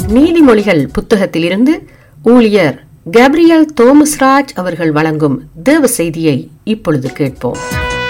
நீதிமொழிகள் புத்தகத்திலிருந்து ஊழியர் கேப்ரியல் தோமஸ்ராஜ் அவர்கள் வழங்கும் தேவ செய்தியை இப்பொழுது கேட்போம்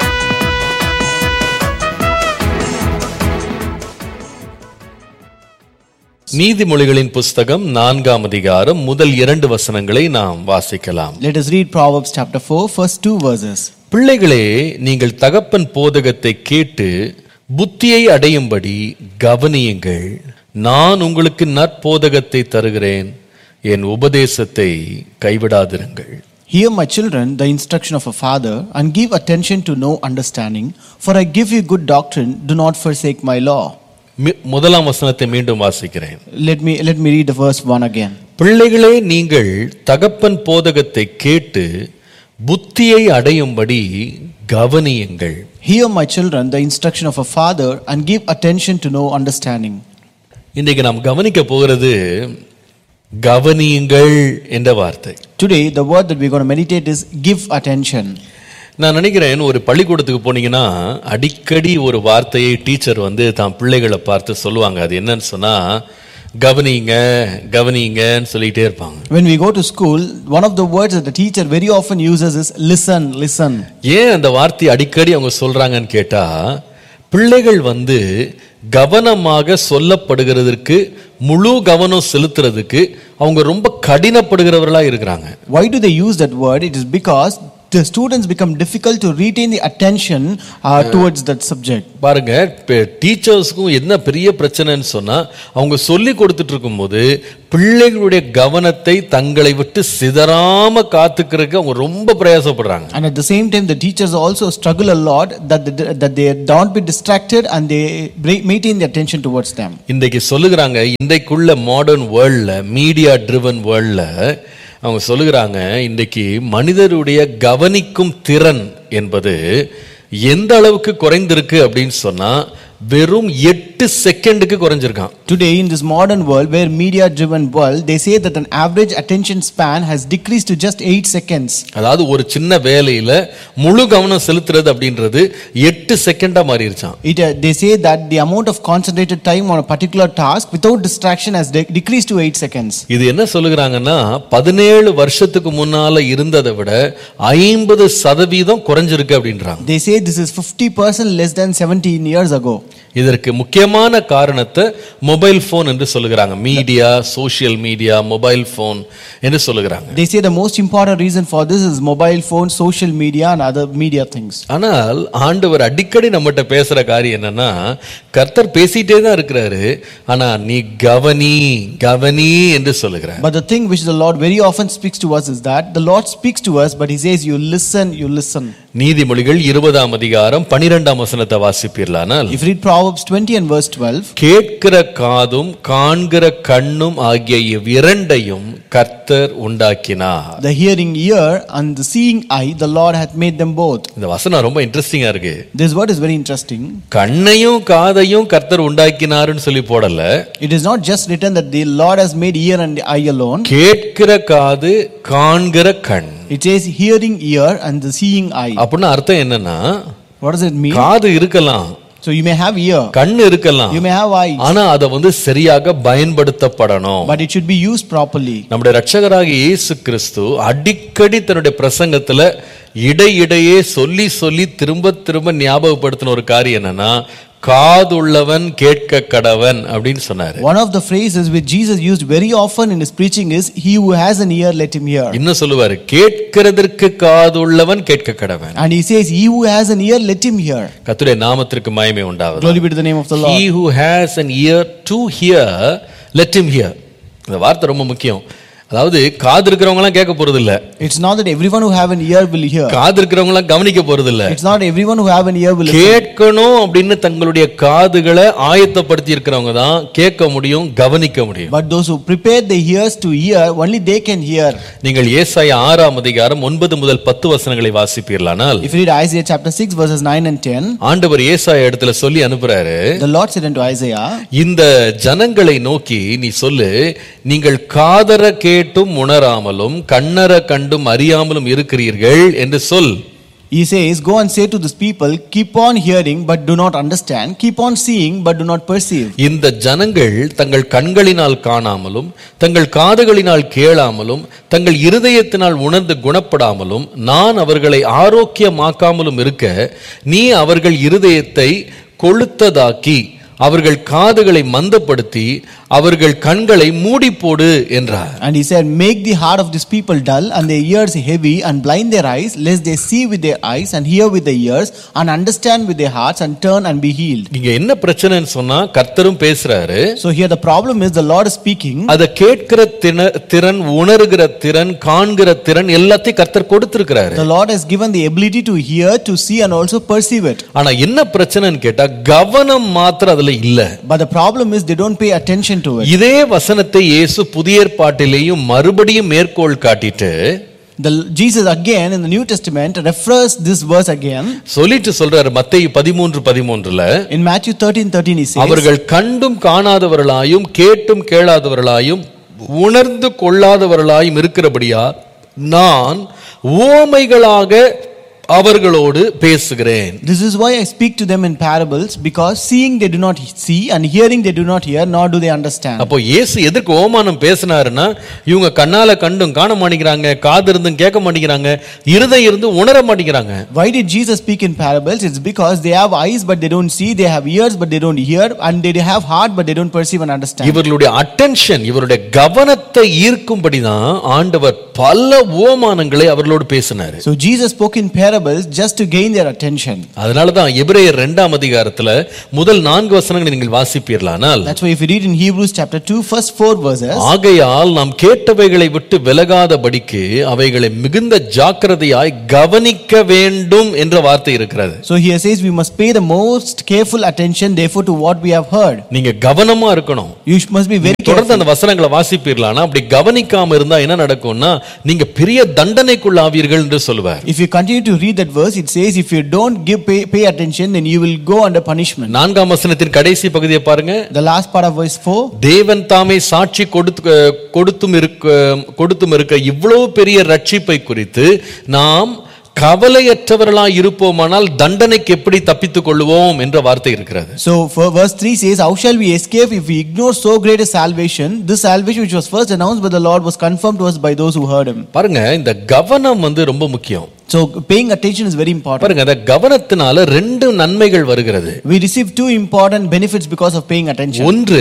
நீதிமொழிகளின் புஸ்தகம் நான்காம் அதிகாரம் முதல் இரண்டு வசனங்களை நாம் வாசிக்கலாம் Let us read Proverbs chapter 4, first two verses. பிள்ளைகளே நீங்கள் தகப்பன் போதகத்தை கேட்டு புத்தியை அடையும்படி கவனியுங்கள் நான் உங்களுக்கு நற்போதகத்தை தருகிறேன் என் உபதேசத்தை கைவிடாதிருங்கள் Hear, my children, the instruction of a father, and give attention to no understanding, for I give you good doctrine, do not forsake my law. மி- முதலாம் வசனத்தை மீண்டும் வாசிக்கிறேன் Let me, let me read the verse 1 again. பிள்ளைகளே நீங்கள் தகப்பன் போதகத்தை கேட்டு புத்தியை அடையும்படி கவனியுங்கள் Hear, my children, the instruction of a father, and give attention to no understanding. இன்றைக்கு நாம் கவனிக்க போகிறது கவனியுங்கள் என்ற வார்த்தை Today, the word that we're going to meditate is give attention. நான் நினைக்கிறேன் ஒரு பள்ளிக்கூடத்துக்கு போனீங்கன்னா அடிக்கடி ஒரு வார்த்தையை டீச்சர் வந்து தான் பிள்ளைகளை பார்த்து சொல்லுவாங்க அது என்னன்னு சொன்னா கவனிங்க கவனிங்கன்னு சொல்லிட்டே இருப்பாங்க When we go to school, one of the words that the teacher very often uses is listen, listen. ஏன் அந்த வார்த்தையை அடிக்கடி அவங்க சொல்றாங்கன்னு கேட்டா பிள்ளைகள் வந்து கவனமாக சொல்லப்படுகிறதற்கு முழு கவனம் செலுத்துறதுக்கு அவங்க ரொம்ப கடினப்படுகிறவர்களா இருக்கிறாங்க Why do they use that word? It is because the students become difficult to retain the attention uh, towards that subject. பாருங்க டீச்சர்ஸ்க்கும் என்ன பெரிய பிரச்சனைன்னு சொன்னா அவங்க சொல்லி கொடுத்துட்டு இருக்கும்போது பிள்ளைகளுடைய கவனத்தை தங்களை விட்டு சிதறாம காத்துக்கிறதுக்கு அவங்க ரொம்ப பிரயாசப்படுறாங்க And at the same time, the teachers also struggle a lot that, the, that they don't be distracted and they bra- maintain the attention towards them. இன்றைக்கு சொல்லுகிறாங்க இன்றைக்குள்ள மாடர்ன் வேர்ல்ட்ல மீடியா ட்ரிவன் வேர்ல்ட்ல அவங்க சொல்லுகிறாங்க இன்றைக்கு மனிதருடைய கவனிக்கும் திறன் என்பது எந்த அளவுக்கு குறைந்திருக்கு அப்படின்னு சொன்னா வெறும் எட்டு செகண்டுக்கு குறைஞ்சிருக்கான் Today, in this modern world, where media driven world, they say that an average attention span has decreased to just 8 seconds. அதாவது ஒரு சின்ன வேலையில முழு கவனம் செலுத்துறது அப்படின்றது எட்டு செகண்டா மாறிடுச்சான் It, uh, they say that the amount of concentrated time on a particular task without distraction has de- decreased to 8 seconds. இது என்ன சொல்லுகிறாங்கன்னா பதினேழு வருஷத்துக்கு முன்னால இருந்ததை விட ஐம்பது சதவீதம் குறைஞ்சிருக்கு அப்படின்றாங்க They say this is 50% less than 17 years ago. இதற்கு முக்கியமான காரணத்தை மொபைல் போன் என்று சொல்லுகிறாங்க media social media mobile phone என்று சொல்லுகிறாங்க They say the most important reason for this is mobile phone, social media, and other media things. ஆனால் ஆண்டவர் அடிக்கடி நம்மகிட்ட பேசுற காரியம் என்னன்னா கர்த்தர் பேசிட்டே தான் இருக்கிறாரு ஆனா நீ கவனி கவனி என்று சொல்லுகிறார் But the thing which the Lord very often speaks to us is that the Lord speaks to us, but He says, You listen, you listen. நீதிமொழிகள் இருபதாம் அதிகாரம் பனிரெண்டாம் வசனத்தை வாசிப்பீர்களானால் If you read Proverbs 20 and verse 12, கேட்கிற காதும் காண்கிற கண்ணும் ஆகிய இவ்விரண்டையும் கர்த்தர் உண்டாக்கினார் the hearing ear and the seeing eye, the Lord hath made them both. இந்த வசனம் ரொம்ப இன்ட்ரெஸ்டிங்கா இருக்கு This word is very interesting. கண்ணையும் காதையும் கர்த்தர் உண்டாக்கினாருன்னு சொல்லி போடல It is not just written that the Lord has made ear and eye alone. கேட்கிற காது காண்கிற கண் It says hearing ear and the seeing eye. அப்படின்னு அர்த்தம் என்னன்னா What does it mean? காது இருக்கலாம் So you may have ear, கண் இருக்கலாம் you may have eyes, ஆனா அதை வந்து சரியாக பயன்படுத்தப்படணும் but it should be used properly. நம்முடைய ரட்சகராகிய இயேசு கிறிஸ்து அடிக்கடி தன்னுடைய பிரசங்கத்துல இடையிடையே சொல்லி சொல்லி திரும்ப திரும்ப ஞாபகப்படுத்தின ஒரு காரியம் என்னன்னா காதுள்ளவன் கேட்க கடவன் அப்படின்னு சொன்னாரு One of the phrases which Jesus used very often in his preaching is, He who has an ear, let him hear. இன்னும் சொல்லுவாரு கேட்கிறதற்கு காதுள்ளவன் கேட்க கடவன் And he says, He who has an ear, let him hear. கர்த்தருடைய நாமத்திற்கு மகிமை உண்டாவது Glory be to the name of the Lord. He who has an ear to hear, let him hear. இந்த வார்த்தை ரொம்ப முக்கியம் அதாவது காது இருக்கிறவங்க எல்லாம் கேட்க போறது இல்ல It's not that everyone who have an ear will hear. காது இருக்கிறவங்க எல்லாம் கவனிக்க போறது இல்ல It's not everyone who have an ear will listen. கேட்கணும் அப்படின்னு தங்களுடைய காதுகளை ஆயத்தப்படுத்தி இருக்கிறவங்க தான் கேட்க முடியும் கவனிக்க முடியும் But those who prepare their ears to hear, only they can hear. நீங்கள் ஏசாயா ஆறாம் அதிகாரம் ஒன்பது முதல் பத்து வசனங்களை வாசிப்பீர்களானால் If you read Isaiah chapter 6, verses 9 and 10, ஆண்டவர் ஏசாயா இடத்துல சொல்லி அனுப்புறாரு the Lord said unto Isaiah, இந்த ஜனங்களை நோக்கி நீ சொல்லு நீங்கள் காதர கேட்டும் உணராமலும் கண்ணர கண்டும் அறியாமலும் இருக்கிறீர்கள் என்று சொல் He says, Go and say to these people, keep on hearing but do not understand, keep on seeing but do not perceive. இந்த ஜனங்கள் தங்கள் கண்களினால் காணாமலும் தங்கள் காதுகளினால் கேளாமலும் தங்கள் இருதயத்தினால் உணர்ந்து குணப்படாமலும் நான் அவர்களை ஆரோக்கியமாக்காமலும் இருக்க நீ அவர்கள் இருதயத்தை கொளுத்ததாக்கி அவர்கள் காதுகளை மந்தப்படுத்தி அவர்கள் கண்களை மூடி போடு என்றார் And he said, Make the heart of these people dull and their ears heavy and blind their eyes, lest they see with their eyes and hear with their ears and understand with their hearts and turn and be healed. இங்க என்ன பிரச்சனைன்னு சொன்னா கர்த்தரும் பேசுறாரு So here the problem is the Lord is speaking. அதை கேட்கிற தின- திறன் உணர்கிற திறன் காண்கிற திறன் எல்லாத்தையும் கர்த்தர் கொடுத்திருக்கிறாரு The Lord has given the ability to hear, to see, and also perceive it. ஆனா என்ன பிரச்சனைன்னு கேட்டா கவனம் மாத்திரம் அதுல இல்ல But the problem is they don't pay attention to it. இதே வசனத்தை இயேசு புதிய ஏற்பாட்டிலேயும் மறுபடியும் மேற்கோள் காட்டிட்டு The, Jesus again in the New Testament refers this verse again. சொல்லிட்டு சொல்றாரு மத்தேயு பதிமூன்று பதிமூன்றுல In Matthew 13 13, he says, அவர்கள் கண்டும் காணாதவர்களாயும் கேட்டும் கேளாதவர்களாயும் உணர்ந்து கொள்ளாதவர்களாயும் இருக்கிறபடியா நான் உவமைகளாக அவர்களோடு பேசுகிறேன் This is why I speak to them in parables, because seeing they do not see, and hearing they do not hear, nor do they understand. அப்போ இயேசு எதற்கு ஓமானம் பேசினாருன்னா இவங்க கண்ணால கண்டும் காண மாட்டேங்கிறாங்க காது இருந்தும் கேட்க மாட்டேங்கிறாங்க இருதயம் இருந்து உணர மாட்டேங்கிறாங்க Why did Jesus speak in parables? It's because they have eyes but they don't see, they have ears but they don't hear, and they have heart but they don't perceive and understand. இவர்களுடைய attention இவருடைய கவனத்தை ஈர்க்கும்படிதான் ஆண்டவர் பல ஓமானங்களை அவர்களோடு பேசினாரு So Jesus spoke in parables just to gain their attention. அதனாலதான் எபிரேயர் இரண்டாம் அதிகாரத்துல முதல் நான்கு வசனங்களை நீங்கள் வாசிப்பீர்களானால் That's why if you read in Hebrews chapter 2, first four verses, ஆகையால் நாம் கேட்டவைகளை விட்டு விலகாதபடிக்கு அவைகளை மிகுந்த ஜாக்கிரதையாய் கவனிக்க வேண்டும் என்ற வார்த்தை இருக்கிறது so here says we must pay the most careful attention therefore to what we have heard. நீங்க கவனமா இருக்கணும் You must be very தொடர்ந்து careful. அந்த வசனங்களை வாசிப்பீர்களானா அப்படி கவனிக்காம இருந்தா என்ன நடக்கும்னா நீங்க பெரிய தண்டனைக்குள்ள ஆவீர்கள் என்று சொல்லுவார் If you continue to read that verse, it says, if you don't give pay, pay attention, then you will go under punishment. நான்காம் வசனத்தின் கடைசி பகுதியை பாருங்க The last part of verse 4 தேவன் தாமே சாட்சி கொடுத்து கொடுத்தும் இருக்க கொடுத்தும் இருக்க இவ்வளவு பெரிய ரட்சிப்பை குறித்து நாம் கவலையற்றவர்களாய் இருப்போமானால் தண்டனைக்கு எப்படி தப்பித்துக் கொள்வோம் என்ற வார்த்தை இருக்கிறது So, for verse 3 says, How shall we escape if we ignore so great a salvation? This salvation, which was first announced by the Lord, was confirmed to us by those who heard him. பாருங்க இந்த கவனம் வந்து ரொம்ப முக்கியம் So, paying attention is very important. பாருங்க அந்த கவனத்தினால ரெண்டு நன்மைகள் வருகிறது We receive two important benefits because of paying attention. ஒன்று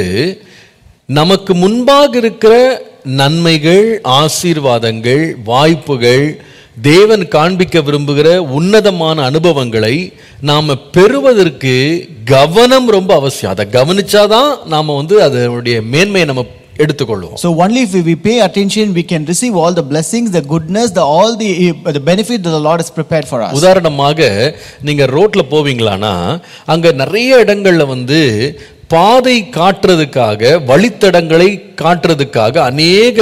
நமக்கு முன்பாக இருக்கிற நன்மைகள் ஆசீர்வாதங்கள் வாய்ப்புகள் தேவன் காண்பிக்க விரும்புகிற உன்னதமான அனுபவங்களை நாம பெறுவதற்கு கவனம் ரொம்ப அவசியம் அதை கவனிச்சாதான் நாம வந்து அதனுடைய மேன்மையை நம்ம எடுத்துக்கொள்வோம் So, only if we pay attention, we can receive all the blessings, the goodness, the all the, the benefit that the Lord has prepared for us. உதாரணமாக நீங்க ரோட்ல போவீங்களானா அங்க நிறைய இடங்கள்ல வந்து பாதை காட்டுறதுக்காக வழித்தடங்களை காட்டுறதுக்காக அநேக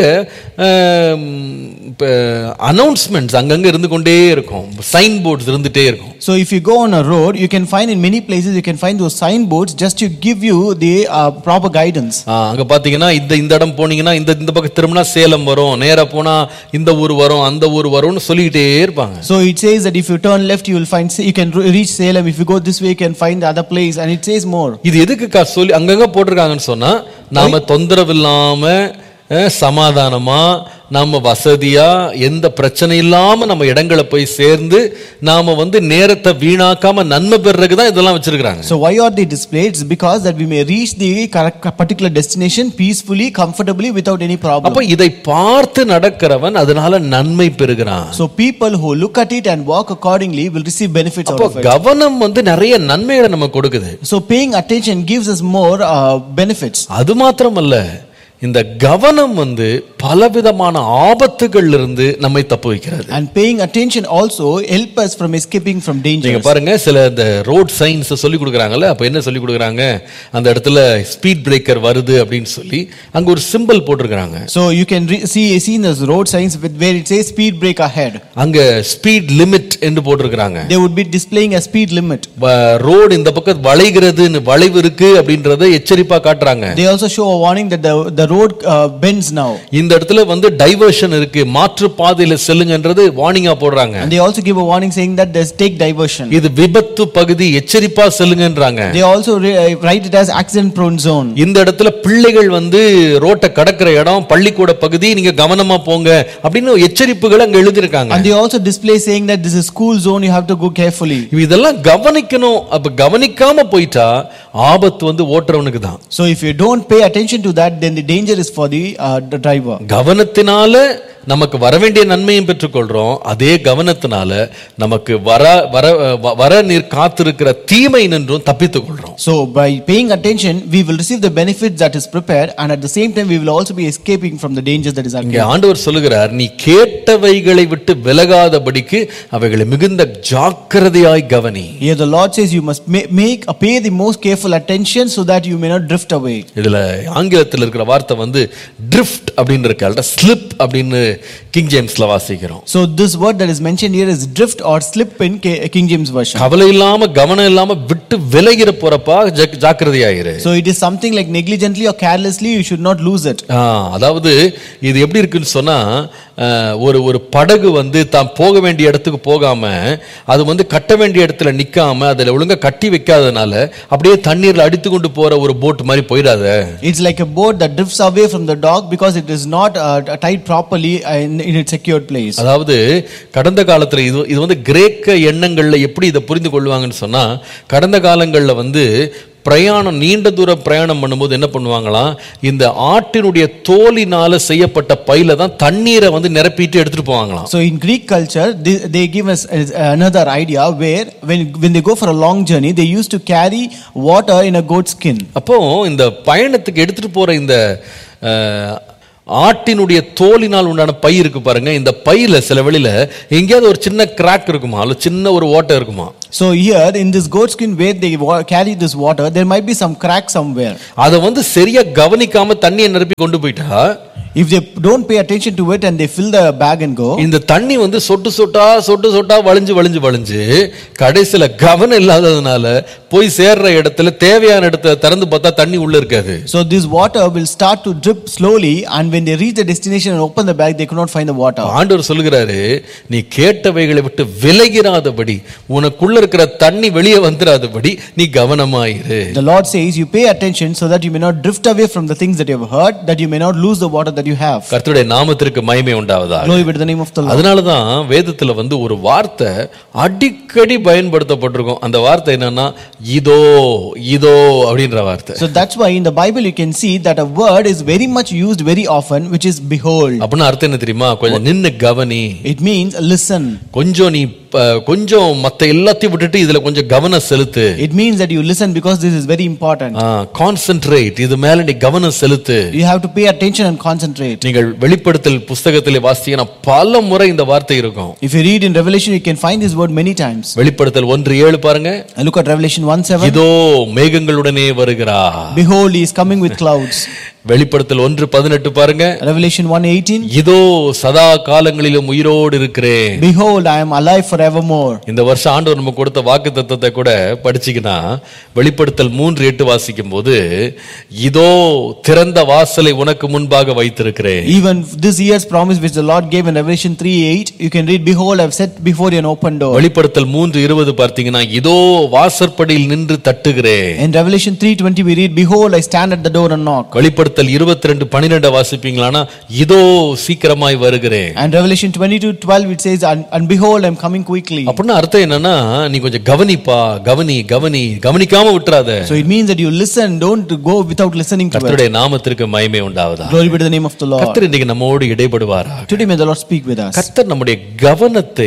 அனௌன்ஸ்மெண்ட்ஸ் அங்கங்க இருந்து கொண்டே இருக்கும் சைன் போர்ட்ஸ் இருந்துட்டே இருக்கும் So, if you go on a road, you can find in many places, you can find those signboards just to give you the uh, proper guidance. ஆ, அங்க பாத்தீங்கன்னா இந்த இந்த இடம் போனீங்கன்னா இந்த இந்த பக்கம் திரும்பினா சேலம் வரும் நேரா போனா இந்த ஊர் வரும் அந்த ஊர் வரும்னு சொல்லிக்கிட்டே இருப்பாங்க So it says that if you turn left, you will find you can re- reach Salem. If you go this way, you can find the other place, and it says more. இது எதுக்குக்கா சொல்லி அங்கங்க போட்டிருக்காங்கன்னு சொன்னா நாம தொந்தரவு இல்லாம அஹ், சமாதானமா நாம வசதியா எந்த பிரச்சனை இல்லாம நம்ம இடங்களை போய் சேர்ந்து நாம வந்து நேரத்தை வீணாக்காம நன்மை பெறதுக்கு தான் இதெல்லாம் வச்சிருக்காங்க So why are they displayed? It's because that we may reach the correct particular destination peacefully, comfortably, without any problem. அப்ப இதை பார்த்து நடக்கிறவன் அதனால நன்மை பெறுகிறான் So people who look at it and walk accordingly will receive benefits out அப்போ of it. கவனம் வந்து நிறைய நன்மைகளை நம்ம கொடுக்குது So paying attention gives us more uh, benefits. அது மாத்திரமல்ல இந்த கவனம் வந்து பலவிதமான ஆபத்துகள்ல இருந்து நம்மை தப்பு வைக்கிறது And paying attention also help us from escaping from நீங்க dangers. பாருங்க சில இந்த ரோட் சைன்ஸ் சொல்லி கொடுக்குறாங்கல்ல அப்ப என்ன சொல்லி கொடுக்குறாங்க அந்த இடத்துல ஸ்பீட் பிரேக்கர் வருது அப்படின்னு சொல்லி அங்க ஒரு சிம்பிள் போட்டிருக்கிறாங்க So you can re- see see in those road signs with where it says speed break ahead. அங்க ஸ்பீட் லிமிட் என்று போட்டிருக்கிறாங்க They would be displaying a speed limit. ரோடு இந்த பக்கம் வளைகிறதுன்னு வளைவு இருக்கு அப்படின்றத எச்சரிப்பா காட்டுறாங்க They also show a warning that the, the road uh, bends now. இந்த இடத்துல வந்து டைவர்ஷன் இருக்கு மாற்று பாதையில செல்லுங்கன்றது வார்னிங்கா போடுறாங்க And they also give a warning saying that there's take diversion. இது விபத்து பகுதி எச்சரிப்பா செல்லுங்கன்றாங்க They also re- uh, write it as accident prone zone. இந்த இடத்துல பிள்ளைகள் வந்து ரோட்டை கடக்கிற இடம் பள்ளிக்கூட பகுதி நீங்க கவனமா போங்க அப்படின்னு எச்சரிப்புகள் அங்க எழுதியிருக்காங்க And they also display saying that this is school zone, you have to go carefully. இதெல்லாம் கவனிக்கணும் அப்ப கவனிக்காம போயிட்டா ஆபத்து வந்து ஓட்டுறவனுக்கு தான் So if you don't pay attention to that, then the danger is for the, uh, the driver. கவனத்தினால நமக்கு வர வேண்டிய நன்மையும் பெற்றுக்கொள்றோம் அதே கவனத்தினால நமக்கு வர வர வ- வர நீர் காத்திருக்கிற தீமை நின்றும் தப்பித்துக் கொள்றோம் So by paying attention, we will receive the benefits that is prepared, and at the same time, we will also be escaping from the dangers that is இங்கே occurring. ஆண்டவர் சொல்லுகிறார் நீ கேட்டவைகளை விட்டு விலகாதபடிக்கு அவைகளை மிகுந்த ஜாக்கிரதையாய் கவனி Here the Lord says you must ma- make uh, pay the most careful attention so that you may not drift away. இதுல ஆங்கிலத்தில் இருக்கிற வார்த்தை வந்து drift அப்படின்னு இருக்க ஸ்லிப் அப்படின்னு கிங் ஜேம்ஸ்ல வாசிக்கிறோம் So this word that is mentioned here is drift or slip in K- King James version. கவலை இல்லாம கவனம் இல்லாம விட்டு விலகிற போறப்பா ஜாக்- ஜாக்கிரதையாயிரு So it is something like negligently or carelessly, you should not lose it. ஆ, அதாவது இது எப்படி இருக்குன்னு சொன்னா ஆ, ஒரு ஒரு படகு வந்து தான் போக வேண்டிய இடத்துக்கு போகாம அது வந்து கட்ட வேண்டிய இடத்துல நிக்காம அதுல ஒழுங்கா கட்டி வைக்காதனால அப்படியே தண்ணீர்ல அடித்து கொண்டு போற ஒரு போட் மாதிரி போயிடாத It's like a boat that drifts away from the dock because it is not uh, tied properly uh, in, in its secured place. அதாவது கடந்த காலத்துல இது இது வந்து கிரேக்க எண்ணங்கள்ல எப்படி இதை புரிந்து கொள்வாங்கன்னு சொன்னா கடந்த காலங்கள்ல வந்து பிரயாணம் நீண்ட தூர பிரயாணம் பண்ணும்போது என்ன பண்ணுவாங்களாம் இந்த ஆட்டினுடைய தோலினால செய்யப்பட்ட பையில தான் தண்ணீரை வந்து நிரப்பிட்டு எடுத்துட்டு போவாங்களாம் So in Greek culture, they, they give us uh, another idea where when, when they go for a long journey, they used to carry water in a goat skin. அப்போ இந்த பயணத்துக்கு எடுத்துட்டு போற இந்த அஹ், ஆட்டினுடைய தோலினால் உண்டான பை இருக்கு பாருங்க இந்த பையில சில வெளியில எங்கேயாவது ஒரு சின்ன கிராக் இருக்குமா அல்ல சின்ன ஒரு ஓட்டை இருக்குமா So here in this goat skin where they wa- carry this water, there might be some crack somewhere. அதை வந்து சரியா கவனிக்காம தண்ணியை நிரப்பி கொண்டு போயிட்டா If they don't pay attention to it and they fill the bag and go, இந்த தண்ணி வந்து சொட்டு சொட்டா சொட்டு சொட்டா வழிஞ்சு வழிஞ்சு வழிஞ்சு கடைசியில கவனம் இல்லாததுனால போய் சேர்ற இடத்துல தேவையான இடத்துல திறந்து பார்த்தா தண்ணி உள்ள இருக்காது so this water will start to drip slowly and when they reach the destination and open the bag, they could not find the water. ஆண்டவர் சொல்லுகிறாரு நீ கேட்டவைகளை விட்டு விலகிறாதபடி உனக்குள்ள இருக்கிற தண்ணி வெளியே வந்துடாதபடி நீ கவனமாயிரு The Lord says, You pay attention so that you may not drift away from the things that you have heard, that you may not lose the water that you have. கர்த்தருடைய நாமத்திற்கு மகிமை உண்டாவதா Glory be to the name of the Lord. அதனாலதான் வேதத்துல வந்து ஒரு வார்த்தை அடிக்கடி பயன்படுத்தப்பட்டிருக்கும் அந்த வார்த்தை என்னன்னா இதோ இதோ அப்படின்ற வார்த்தை So that's why in the Bible you can see that a word is very much used very often, which is behold. அப்படின்னு அர்த்தம் என்ன தெரியுமா கொஞ்சம் நின்னு கவனி It means listen. கொஞ்சம் நீ ப- கொஞ்சம் மத்த எல்லாத்தையும் விட்டுட்டு இதுல கொஞ்சம் கவனம் செலுத்து It means that you listen because this is very important. Concentrate இது மேல நீ கவனம் செலுத்து You have to pay attention and concentrate. நீங்கள் வெளிப்படுத்தல் புஸ்தகத்திலே வாசித்தீங்கன்னா பல முறை இந்த வார்த்தை இருக்கும் If you read in Revelation, you can find this word many times. வெளிப்படுத்தல் ஒன்று ஏழு பாருங்க And look at Revelation 1 7. இதோ மேகங்களுடனே வருகிறா Behold, he is coming with clouds. வெளிப்படுத்தல் ஒன்று பதினெட்டு பாருங்க Revelation 1 18. இதோ சதா காலங்களிலும் உயிரோடு இருக்கிறேன் Behold, I am alive forevermore. இந்த வருஷம் ஆண்டவர் நம்ம கொடுத்த வாக்கு தத்தத்தை கூட படிச்சீங்கன்னா வெளிப்படுத்தல் மூன்று எட்டு வாசிக்கும் போது இதோ திறந்த வாசலை உனக்கு முன்பாக வைத்திருக்கிறேன் Even this year's promise which the Lord gave in Revelation 3 8, you can read, Behold, I have set before you an open door. வெளிப்படுத்தல் மூன்று இருபது பார்த்தீங்கன்னா இதோ வாசற்படியில் நின்று தட்டுகிறேன் In Revelation 3 20, we read, Behold, I stand at the door and knock. வெளிப்படுத்தல் இருபத்தி ரெண்டு பன்னிரெண்ட வாசிப்பீங்களானா இதோ சீக்கிரமாய் வருகிறேன் And Revelation 22 12, it says, And, and behold, I am coming quickly. அப்படின்னு அர்த்தம் என்னன்னா நீ கொஞ்சம் கவனிப்பா கவனி கவனி கவனிக்காம விட்டுறாத So it means that you listen, don't go without listening to it. கர்த்தருடைய நாமத்திற்கு மகிமை உண்டாவதா Glory be to the name of the Lord. கர்த்தர் இன்னைக்கு நம்மோடு இடைப்படுவாரா Today may the Lord speak with us. கர்த்தர் நம்முடைய கவனத்தை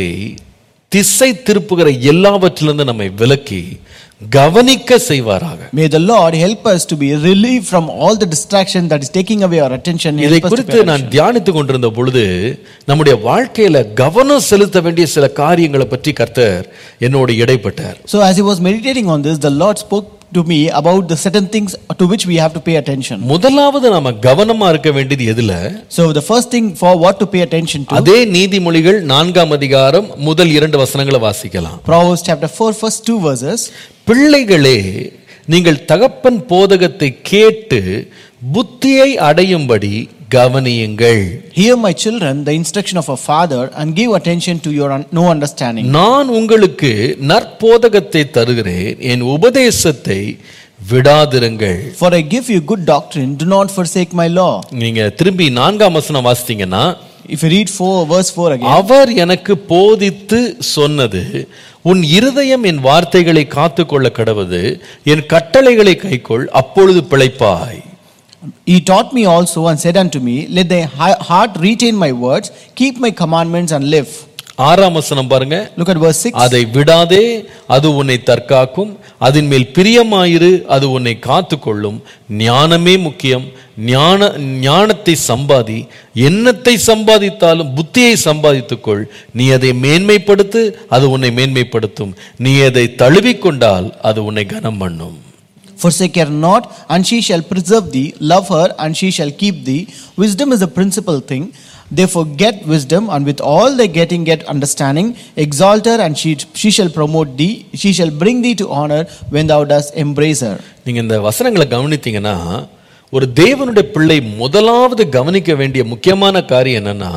திசை திருப்புகிற எல்லாவற்றிலிருந்து நம்மை விலக்கி கவனிக்க செய்வாராக May the Lord help us to be relieved from all the distraction that is taking away our attention. இதை Help us to குறித்து pay நான் attention. தியானித்துக் கொண்டிருந்த பொழுது நம்முடைய வாழ்க்கையில கவனம் செலுத்த வேண்டிய சில காரியங்களை பற்றி கர்த்தர் என்னோடு இடைப்பட்டார் So as he was meditating on this, the Lord spoke to me about the certain things to which we have to pay attention. முதலாவது நாம கவனமா இருக்க வேண்டியது எதுல So the first thing for what to pay attention to, அதே நீதிமொழிகள் நான்காம் அதிகாரம் முதல் இரண்டு வசனங்களை வாசிக்கலாம் Proverbs chapter 4, first two verses. பிள்ளைகளே நீங்கள் தகப்பன் போதகத்தை கேட்டு புத்தியை அடையும்படி கவனியுங்கள் Hear, my children, the instruction of a father, and give attention to your un- no understanding. நான் உங்களுக்கு நற்போதகத்தை தருகிறேன் என் உபதேசத்தை விடாதிருங்கள் For I give you good doctrine, do not forsake my law. நீங்க திரும்பி நான்காம் வசனம் வாசித்தீங்கன்னா If you read 4, verse 4 again, அவர் எனக்கு போதித்து சொன்னது உன் இருதயம் என் வார்த்தைகளை காத்துக்கொள்ள கடவது என் கட்டளைகளை கைக்கொள் அப்பொழுது பிழைப்பாய் He taught me also and said unto me, Let thy hi- heart retain my words, keep my commandments and live. ஆறாம் வசனம் பாருங்க Look at verse 6. அதை விடாதே அது உன்னை தற்காக்கும் அதன் மேல் பிரியமாயிரு அது உன்னை காத்துக்கொள்ளும் ஞானமே முக்கியம் ஞான ஞானத்தை சம்பாதி எண்ணத்தை சம்பாதித்தாலும் புத்தியை சம்பாதித்துக்கொள் நீ அதை மேன்மைப்படுத்து அது உன்னை மேன்மைப்படுத்தும் நீ அதை தழுவிக்கொண்டால் அது உன்னை கனம் பண்ணும் Forsake her not, and she shall preserve thee. Love her, and she shall keep thee. Wisdom is the principal thing. Therefore, get wisdom, and with all thy getting, get understanding. Exalt her, and she, she shall promote thee. She shall bring thee to honor when thou dost embrace her. நீங்க இந்த வசனங்களை கவனித்தீங்கன்னா ஒரு தேவனுடைய பிள்ளை முதலாவது கவனிக்க வேண்டிய முக்கியமான காரியம் என்னன்னா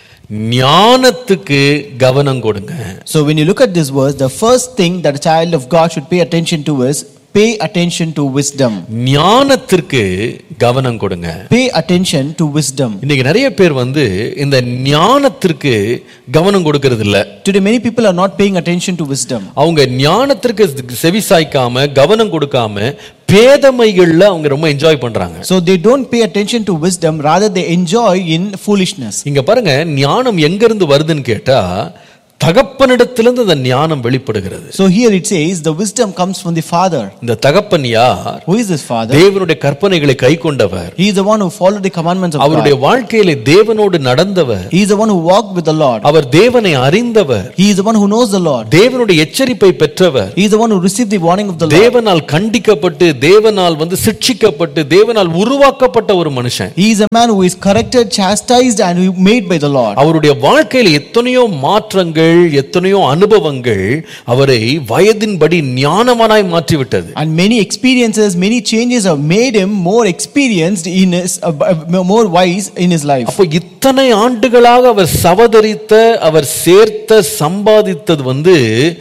ஞானத்துக்கு கவனம் கொடுங்க So, when you look at this verse, the first thing that a child of God should pay attention to is pay attention to wisdom. ஞானத்திற்கு கவனம் கொடுங்க Pay attention to wisdom. இன்னைக்கு நிறைய பேர் வந்து இந்த ஞானத்திற்கு கவனம் கொடுக்கறது இல்ல Today, many people are not paying attention to wisdom. அவங்க ஞானத்திற்கு செவி சாய்க்காம கவனம் கொடுக்காம பேதமைகள்ல அவங்க ரொம்ப என்ஜாய் பண்றாங்க So, they don't pay attention to wisdom, rather, they enjoy in foolishness. இங்க பாருங்க ஞானம் எங்க இருந்து வருதுன்னு கேட்டா தகப்பனிடத்திலிருந்து அந்த ஞானம் வெளிப்படுகிறது So here it says the wisdom comes from the Father. இந்த தகப்பன் யார் Who is this Father? தேவனுடைய கற்பனைகளை கை கொண்டவர் He is the one who followed the commandments of அவருடைய God. வாழ்க்கையில தேவனோடு நடந்தவர் He is the one who walked with the Lord. அவர் தேவனை அறிந்தவர் He is the one who knows the Lord. தேவனுடைய எச்சரிப்பை பெற்றவர் He is the one who received the warning of the Lord. தேவனால் கண்டிக்கப்பட்டு தேவனால் வந்து சிட்சிக்கப்பட்டு தேவனால் உருவாக்கப்பட்ட ஒரு மனுஷன் He is a man who is corrected, chastised, and who made by the Lord. அவருடைய வாழ்க்கையில எத்தனையோ மாற்றங்கள் எத்தனையோ அனுபவங்கள் அவரை வயதின்படி ஞானவனாய் மாற்றிவிட்டது And many experiences, many changes have made him more experienced in his, uh, uh, more wise in his life. அப்போ இத்தனை ஆண்டுகளாக அவர் சவதரித்த அவர் சேர்த்த சம்பாதித்தது வந்து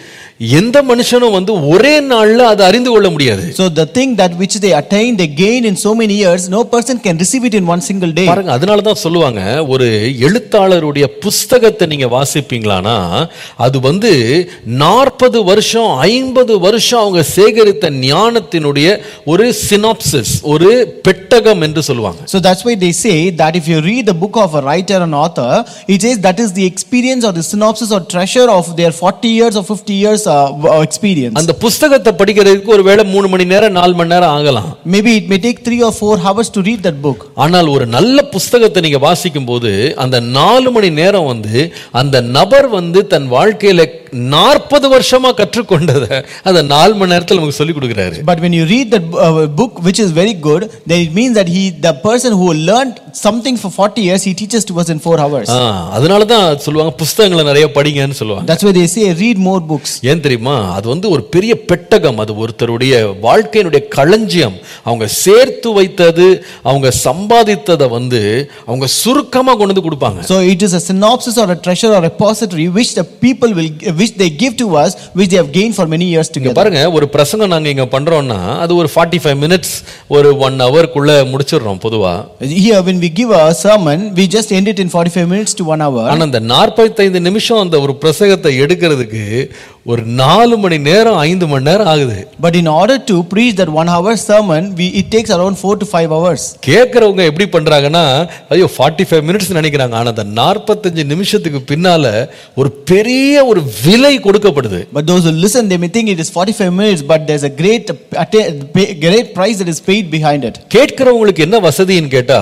எந்த மனுஷனும் வந்து ஒரே நாள்ல அதை அறிந்து கொள்ள முடியாது So the thing that which they attained, they gained in so many years, no person can receive it in one single day. பாருங்க அதனால தான் சொல்லுவாங்க ஒரு எழுத்தாளருடைய புஸ்தகத்தை நீங்க வாசிப்பீங்களானா அது வந்து நாற்பது வருஷம் ஐம்பது வருஷம் அவங்க சேகரித்த ஞானத்தினுடைய ஒரு சினாப்சிஸ் ஒரு பெட்டகம் என்று சொல்லுவாங்க So that's why they say that if you read the book of a writer and author, it says that is the experience or the synopsis or treasure of their 40 years or 50 years uh, w- uh, experience. அந்த புஸ்தகத்தை படிக்கிறதுக்கு ஒரு வேளை மூணு மணி நேரம் நாலு மணி நேரம் ஆகலாம் Maybe it may take three or four hours to read that book. ஆனால் ஒரு நல்ல புஸ்தகத்தை நீங்க வாசிக்கும் போது அந்த நாலு மணி நேரம் வந்து அந்த நபர் வந்து தன் வாழ்க்கையில நாற்பது வருஷமா கற்றுக்கொண்டதை அந்த நாலு மணி நேரத்தில் நமக்கு சொல்லி கொடுக்குறாரு But when you read that uh, book, which is very good, then it means that he, the person who learned something for 40 years, he teaches to us in four hours. ஆ, அதனால தான் சொல்லுவாங்க புஸ்தகங்களை நிறைய படிங்கன்னு சொல்லுவாங்க That's why they say read more books. ஏன் தெரியுமா அது வந்து ஒரு பெரிய பெட்டகம் அது ஒருத்தருடைய வாழ்க்கையினுடைய களஞ்சியம் அவங்க சேர்த்து வைத்தது அவங்க சம்பாதித்ததை வந்து அவங்க சுருக்கமா கொண்டு வந்து கொடுப்பாங்க So it is a synopsis or a treasure or repository which the people will, which they give to us, which they have gained for many years இங்க together. பாருங்க ஒரு பிரசங்கம் நாங்க இங்க பண்றோம்னா அது ஒரு ஃபார்ட்டி ஃபைவ் மினிட்ஸ் ஒரு ஒன் ஹவர்க்குள்ள முடிச்சிடுறோம் பொதுவா Here, when we give a sermon, we just end it in 45 minutes to one hour. ஆனா அந்த நாற்பத்தைந்து நிமிஷம் அந்த ஒரு பிரசங்கத்தை எடுக்கிறதுக்கு ஒரு நாலு மணி நேரம் ஐந்து மணி நேரம் ஆகுது But in order to preach that one hour sermon, we, it takes around four to five hours. கேட்கறவங்க எப்படி பண்றாங்கன்னா ஐயோ ஃபார்ட்டி ஃபைவ் மினிட்ஸ் நினைக்கிறாங்க ஆனா அந்த நாற்பத்தஞ்சு நிமிஷத்துக்கு பின்னால ஒரு பெரிய ஒரு விலை கொடுக்கப்படுது But those who listen, they may think it is 45 minutes, but there's a great, atta- pay- great price that is paid behind it. கேட்கிறவங்களுக்கு என்ன வசதின்னு கேட்டா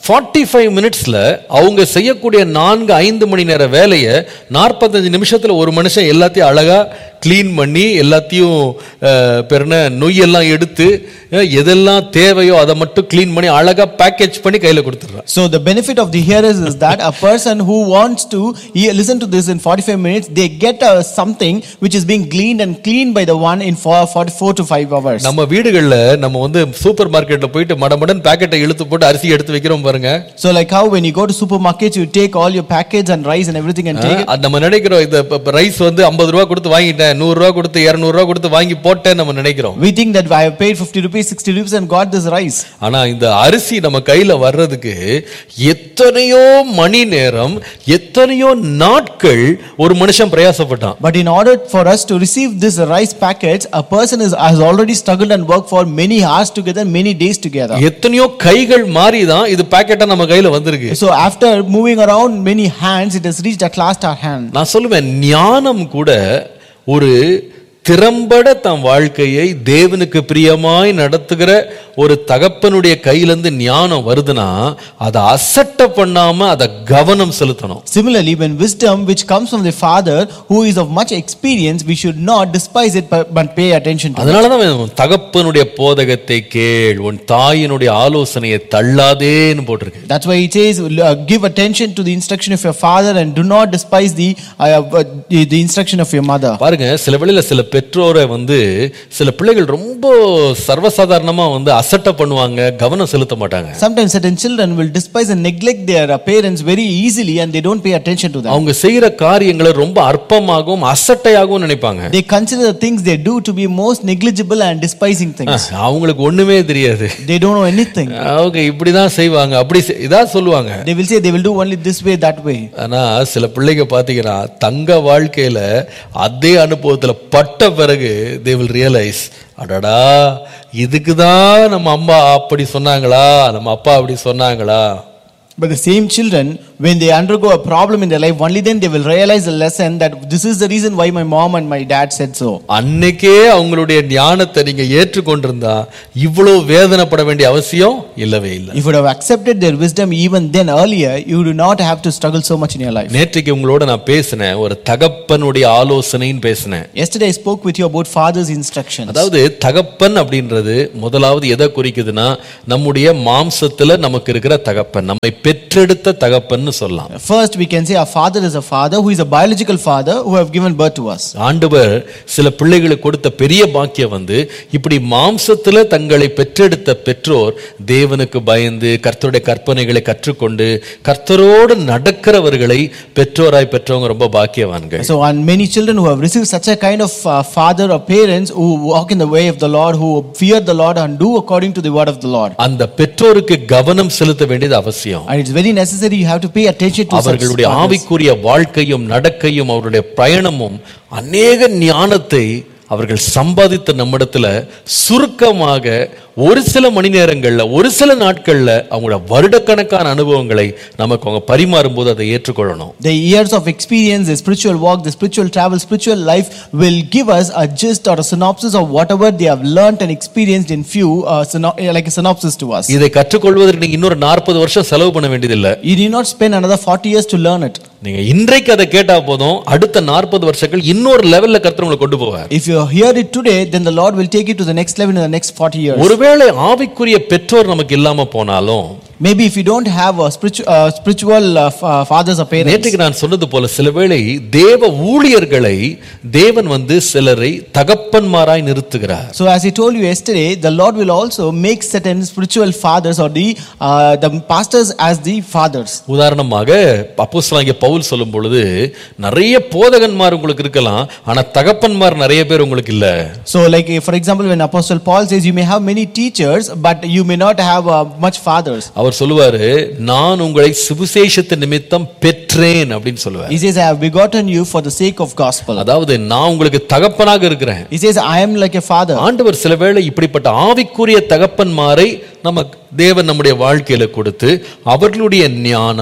ஃபார்ட்டி ஃபைவ் மினிட்ஸ்ல அவங்க செய்யக்கூடிய நான்கு ஐந்து மணி நேர வேலையை நாற்பத்தஞ்சு நிமிஷத்துல ஒரு மனுஷன் எல்லாத்தையும் அழகா க்ளீன் பண்ணி எல்லாத்தையும் அஹ், பேர் என்ன நொய்யெல்லாம் எடுத்து அஹ், எதெல்லாம் தேவையோ அதை மட்டும் க்ளீன் பண்ணி அழகா பேக்கேஜ் பண்ணி கையில கொடுத்துட்றான் So the benefit of the hearers is that a person who wants to he- listen to this in 45 minutes, they get uh, something which is being gleaned and cleaned by the one in four, 44 to 5 hours. நம்ம வீடுகள்ல நம்ம வந்து super மார்க்கெட்ல போயிட்டு மடமடன் பேக்கெட்டை இழுத்து போட்டு அரிசி எடுத்து வைக்கிறோம் பாருங்க So like how when you go to supermarkets, you take all your packets and rice and everything and take it. அது நம்ம நினைக்கிறோம் இந்த ரைஸ் வந்து ஐம்பது ரூபா கொடுத்து வாங்கிட்டேன் நூறு ரூபா கொடுத்து இருநூறு ரூபா கொடுத்து வாங்கி போட்டேன் நம்ம நினைக்கிறோம் We think that I have paid 50 rupees, 60 rupees and got this rice. ஆனா இந்த அரிசி நம்ம கையில வர்றதுக்கு எத்தனையோ மணி நேரம் எத்தனையோ நாட்கள் ஒரு மனுஷன் பிரயாசப்பட்டான் But in order for us to receive this rice packets, a person is, has already struggled and worked for many hours together, many days together. எத்தனையோ கைகள் மாறி தான் இது பாக்கெட்டா நம்ம கையில வந்திருக்கு So after moving around many hands, it has reached at last our hand. நான் சொல்லுவேன் ஞானம் கூட ஒரு திறம்பட தம் வாழ்க்கையை தேவனுக்கு பிரியமாய் நடத்துகிற ஒரு தகப்பனுடைய கையிலிருந்து ஞானம் வருதுன்னா அதை அசட்டை பண்ணாம அதை கவனம் செலுத்தணும் Similarly, when wisdom which comes from the Father, who is of much experience, we should not despise it but, but pay attention to it. அதனாலதான் உன் தகப்பனுடைய போதகத்தை கேள் உன் தாயினுடைய ஆலோசனையை தள்ளாதேன்னு போட்டிருக்கு That's why it says, uh, give attention to the instruction of your father and do not despise the, uh, uh, the the instruction of your mother. பாருங்க சில வேளையில சில பெற்றோரை வந்து சில பிள்ளைகள் ரொம்ப சர்வசாதாரணமா வந்து அசட்டை பண்ணுவாங்க கவனம் செலுத்த மாட்டாங்க Sometimes certain children will despise and neglect their uh, parents very easily and they don't pay attention to them. அவங்க செய்யற காரியங்களை ரொம்ப அற்பமாகவும் அசட்டையாகவும் நினைப்பாங்க They consider the things they do to be most negligible and despising things. அஹ், அவங்களுக்கு ஒண்ணுமே தெரியாது They don't know anything. அவங்க இப்படிதான் செய்வாங்க அப்படி செய்- இதான் சொல்லுவாங்க They will say they will do only this way, that way. ஆனா சில பிள்ளைங்க பாத்தீங்கன்னா தங்க வாழ்க்கையில அதே அனுபவத்துல பட்ட பிறகு தே வில் ரியலைஸ் அடடா இதுக்கு தான் நம்ம அம்மா அப்படி சொன்னாங்களா நம்ம அப்பா அப்படி சொன்னாங்களா But the same children, when they undergo a problem in their life, only then they will realize the lesson that this is the reason why my mom and my dad said so. அன்னைக்கே அவங்களுடைய ஞானத்தை நீங்க ஏற்றுக்கொண்டிருந்தா இவ்வளவு வேதனைப்பட வேண்டிய அவசியம் இல்லவே இல்லை If you would have accepted their wisdom even then earlier, you do not have to struggle so much in your life. நேற்றைக்கு உங்களோட நான் பேசினேன் ஒரு தகப்பனுடைய ஆலோசனைன்னு பேசினேன் Yesterday I spoke with you about father's instructions. அதாவது தகப்பன் அப்படின்றது முதலாவது எதை குறிக்குதுன்னா நம்முடைய மாம்சத்துல நமக்கு இருக்கிற தகப்பன் நம்மை பெற்றெடுத்த தகப்பன்னு சொல்லலாம் First, we can say our father is a father who is a biological father who have given birth to us. ஆண்டவர் சில பிள்ளைகளுக்கு கொடுத்த பெரிய பாக்கியம் வந்து இப்படி மாம்சத்துல தங்களை பெற்றெடுத்த பெற்றோர் தேவனுக்கு பயந்து கர்த்தருடைய கற்பனைகளை கற்றுக்கொண்டு கர்த்தரோடு நடக்கிறவர்களை பெற்றோராய் பெற்றவங்க ரொம்ப பாக்கியவான்கள் So, and many children who have received such a kind of uh, father or parents who walk in the way of the Lord, who fear the Lord and do according to the word of the Lord. அந்த பெற்றோருக்கு கவனம் செலுத்த வேண்டியது அவசியம் And it's very necessary you have to pay attention to such அவர்களுடைய fathers. ஆவிக்குரிய வாழ்க்கையும் நடக்கையும் அவருடைய பயணமும் அநேக ஞானத்தை அவர்கள் சம்பாதித்த நம்மிடத்துல சுருக்கமாக ஒரு சில மணி நேரங்கள்ல ஒரு சில நாட்கள்ல அவங்களோட வருடக்கணக்கான அனுபவங்களை நமக்கு அவங்க பரிமாறும் போது அதை ஏற்றுக்கொள்ளணும் The years of experience, the spiritual walk, the spiritual travel, spiritual life will give us a gist or a synopsis of whatever they have learnt and experienced in few, uh, syno- like a synopsis to us. இதை கற்றுக்கொள்வதற்கு நீங்க இன்னொரு நாற்பது வருஷம் செலவு பண்ண வேண்டியதில்லை You need not spend another 40 years to learn it. நீங்க இன்றைக்கு அதை கேட்டா போதும் அடுத்த நாற்பது வருஷங்கள் இன்னொரு லெவல்ல கர்த்தர் உங்களை கொண்டு போவார் If you hear it today, then the Lord will take you to the next level in the next 40 years. ஒருவேளை ஆவிக்குரிய பெற்றோர் நமக்கு இல்லாம போனாலும் Maybe if you don't have a spiritual, uh, spiritual uh, f- uh, fathers or parents. நேற்றுக்கு நான் சொன்னது போல சில வேளை தேவ ஊழியர்களை தேவன் வந்து சிலரை தகப்பன்மாராய் நிறுத்துகிறார் So as I told you yesterday, the Lord will also make certain spiritual fathers or the uh, the pastors as the fathers. உதாரணமாக அப்போஸ்தலனாகிய பவுல் சொல்லும் பொழுது நிறைய போதகன்மார் உங்களுக்கு இருக்கலாம் ஆனா தகப்பன்மார் நிறைய பேர் உங்களுக்கு இல்ல So like uh, for example, when Apostle Paul says you may have many teachers, but you may not have uh, much fathers. அவர் சொல்லுவாரு நான் உங்களை சுவிசேஷத்து நிமித்தம் பெற்றேன் அப்படின்னு சொல்லுவார் He says, I have begotten you for the sake of gospel. அதாவது நான் உங்களுக்கு தகப்பனாக இருக்கிறேன் He says, I am like a father. ஆண்டவர் சில வேளை இப்படிப்பட்ட ஆவிக்குரிய தகப்பன்மாரை நம்ம தேவன் நம்முடைய வாழ்க்கையில கொடுத்து அவர்களுடைய ஞானம்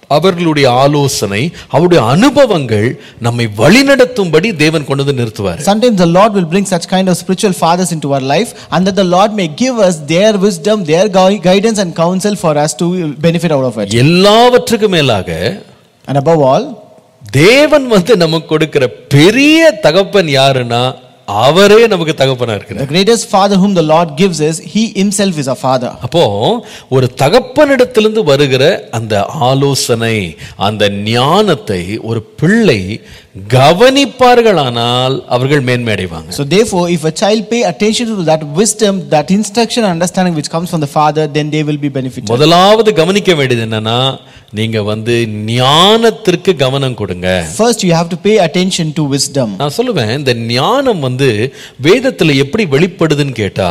அவர்களுடைய ஆலோசனை அவருடைய அனுபவங்கள் நம்மை வழிநடத்தும்படி தேவன் கொண்டு வந்து நிறுத்துவார் Sometimes the Lord will bring such kind of spiritual fathers into our life, and that the Lord may give us their wisdom, their gui- guidance, and counsel for us to benefit out of it. எல்லாவற்றுக்கும் மேலாக And above all, தேவன் வந்து நமக்கு கொடுக்கிற பெரிய தகப்பன் யாருன்னா அவரே நமக்கு தகப்பனா இருக்கிறார் the greatest father whom the Lord gives is He Himself is a father. அப்போ ஒரு தகப்பனிடத்திலிருந்து வருகிற அந்த ஆலோசனை அந்த ஞானத்தை ஒரு பிள்ளை கவனிப்பார்களானால் அவர்கள் மேன்மை அடைவாங்க So therefore, if a child pay attention to that wisdom, that instruction, and understanding which comes from the father, then they will be benefited. முதலாவது கவனிக்க வேண்டியது என்னன்னா நீங்க வந்து ஞானத்திற்கு கவனம் கொடுங்க First, you have to pay attention to wisdom. நான் சொல்லுவேன் இந்த ஞானம் வந்து வேதத்துல எப்படி வெளிப்படுதுன்னு கேட்டா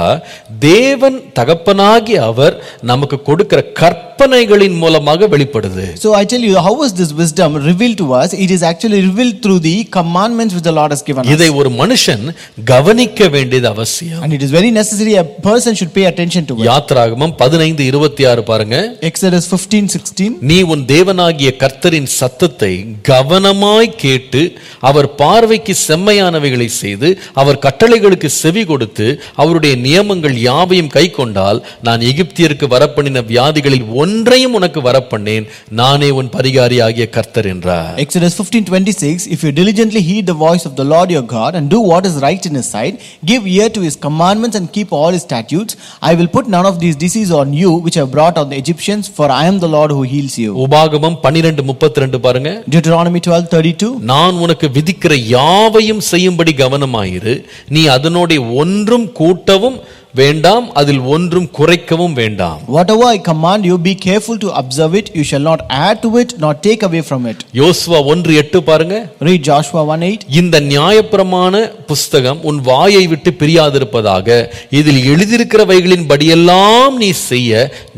தேவன் தகப்பனாகி அவர் நமக்கு கொடுக்கிற கற்பனைகளின் மூலமாக வெளிப்படுது So I tell you, how is this wisdom revealed to us? It is actually revealed through the commandments which the Lord has given us. இதை ஒரு மனுஷன் கவனிக்க வேண்டியது அவசியம் And it is very necessary a person should pay attention to it. யாத்ராகமம் பதினைந்து இருபத்தி ஆறு பாருங்க Exodus 15 16. நீ உன் தேவனாகிய கர்த்தரின் சத்தத்தை கவனமாய் கேட்டு அவர் பார்வைக்கு செம்மையானவைகளை செய்து அவர் கட்டளைகளுக்கு செவி கொடுத்து அவருடைய நியமங்கள் யாவையும் கை கொண்டால் நான் எகிப்தியருக்கு வரப்பண்ணின வியாதிகளில் ஒன்றையும் உனக்கு வரப்பண்ணேன் நானே உன் பரிகாரி ஆகிய கர்த்தர் என்றார் Exodus 15 26. If you diligently heed the voice of the Lord your God and do what is right in his sight, give ear to his commandments and keep all his statutes, I will put none of these diseases on you which I have brought on the Egyptians, for I am the Lord who heals you. உபாகமம் பன்னிரெண்டு முப்பத்தி ரெண்டு பாருங்க Deuteronomy 12 32. நான் உனக்கு விதிக்கிற யாவையும் செய்யும்படி கவனமாயிரு நீ அதனோட ஒன்றும் கூட்டவும் வேண்டாம் அதில் ஒன்றும் குறைக்கவும் வேண்டாம் Whatever I command you, be careful to observe it. You shall not add to it nor take away from it. யோசுவா ஒன்று எட்டு பாருங்க Read Joshua 1 8. இந்த நியாயப்பிரமாண புஸ்தகம் உன் வாயை விட்டு பிரியாதிருப்பதாக இதில் எழுதியிருக்கிறவைகளின் படியெல்லாம் நீ செய்ய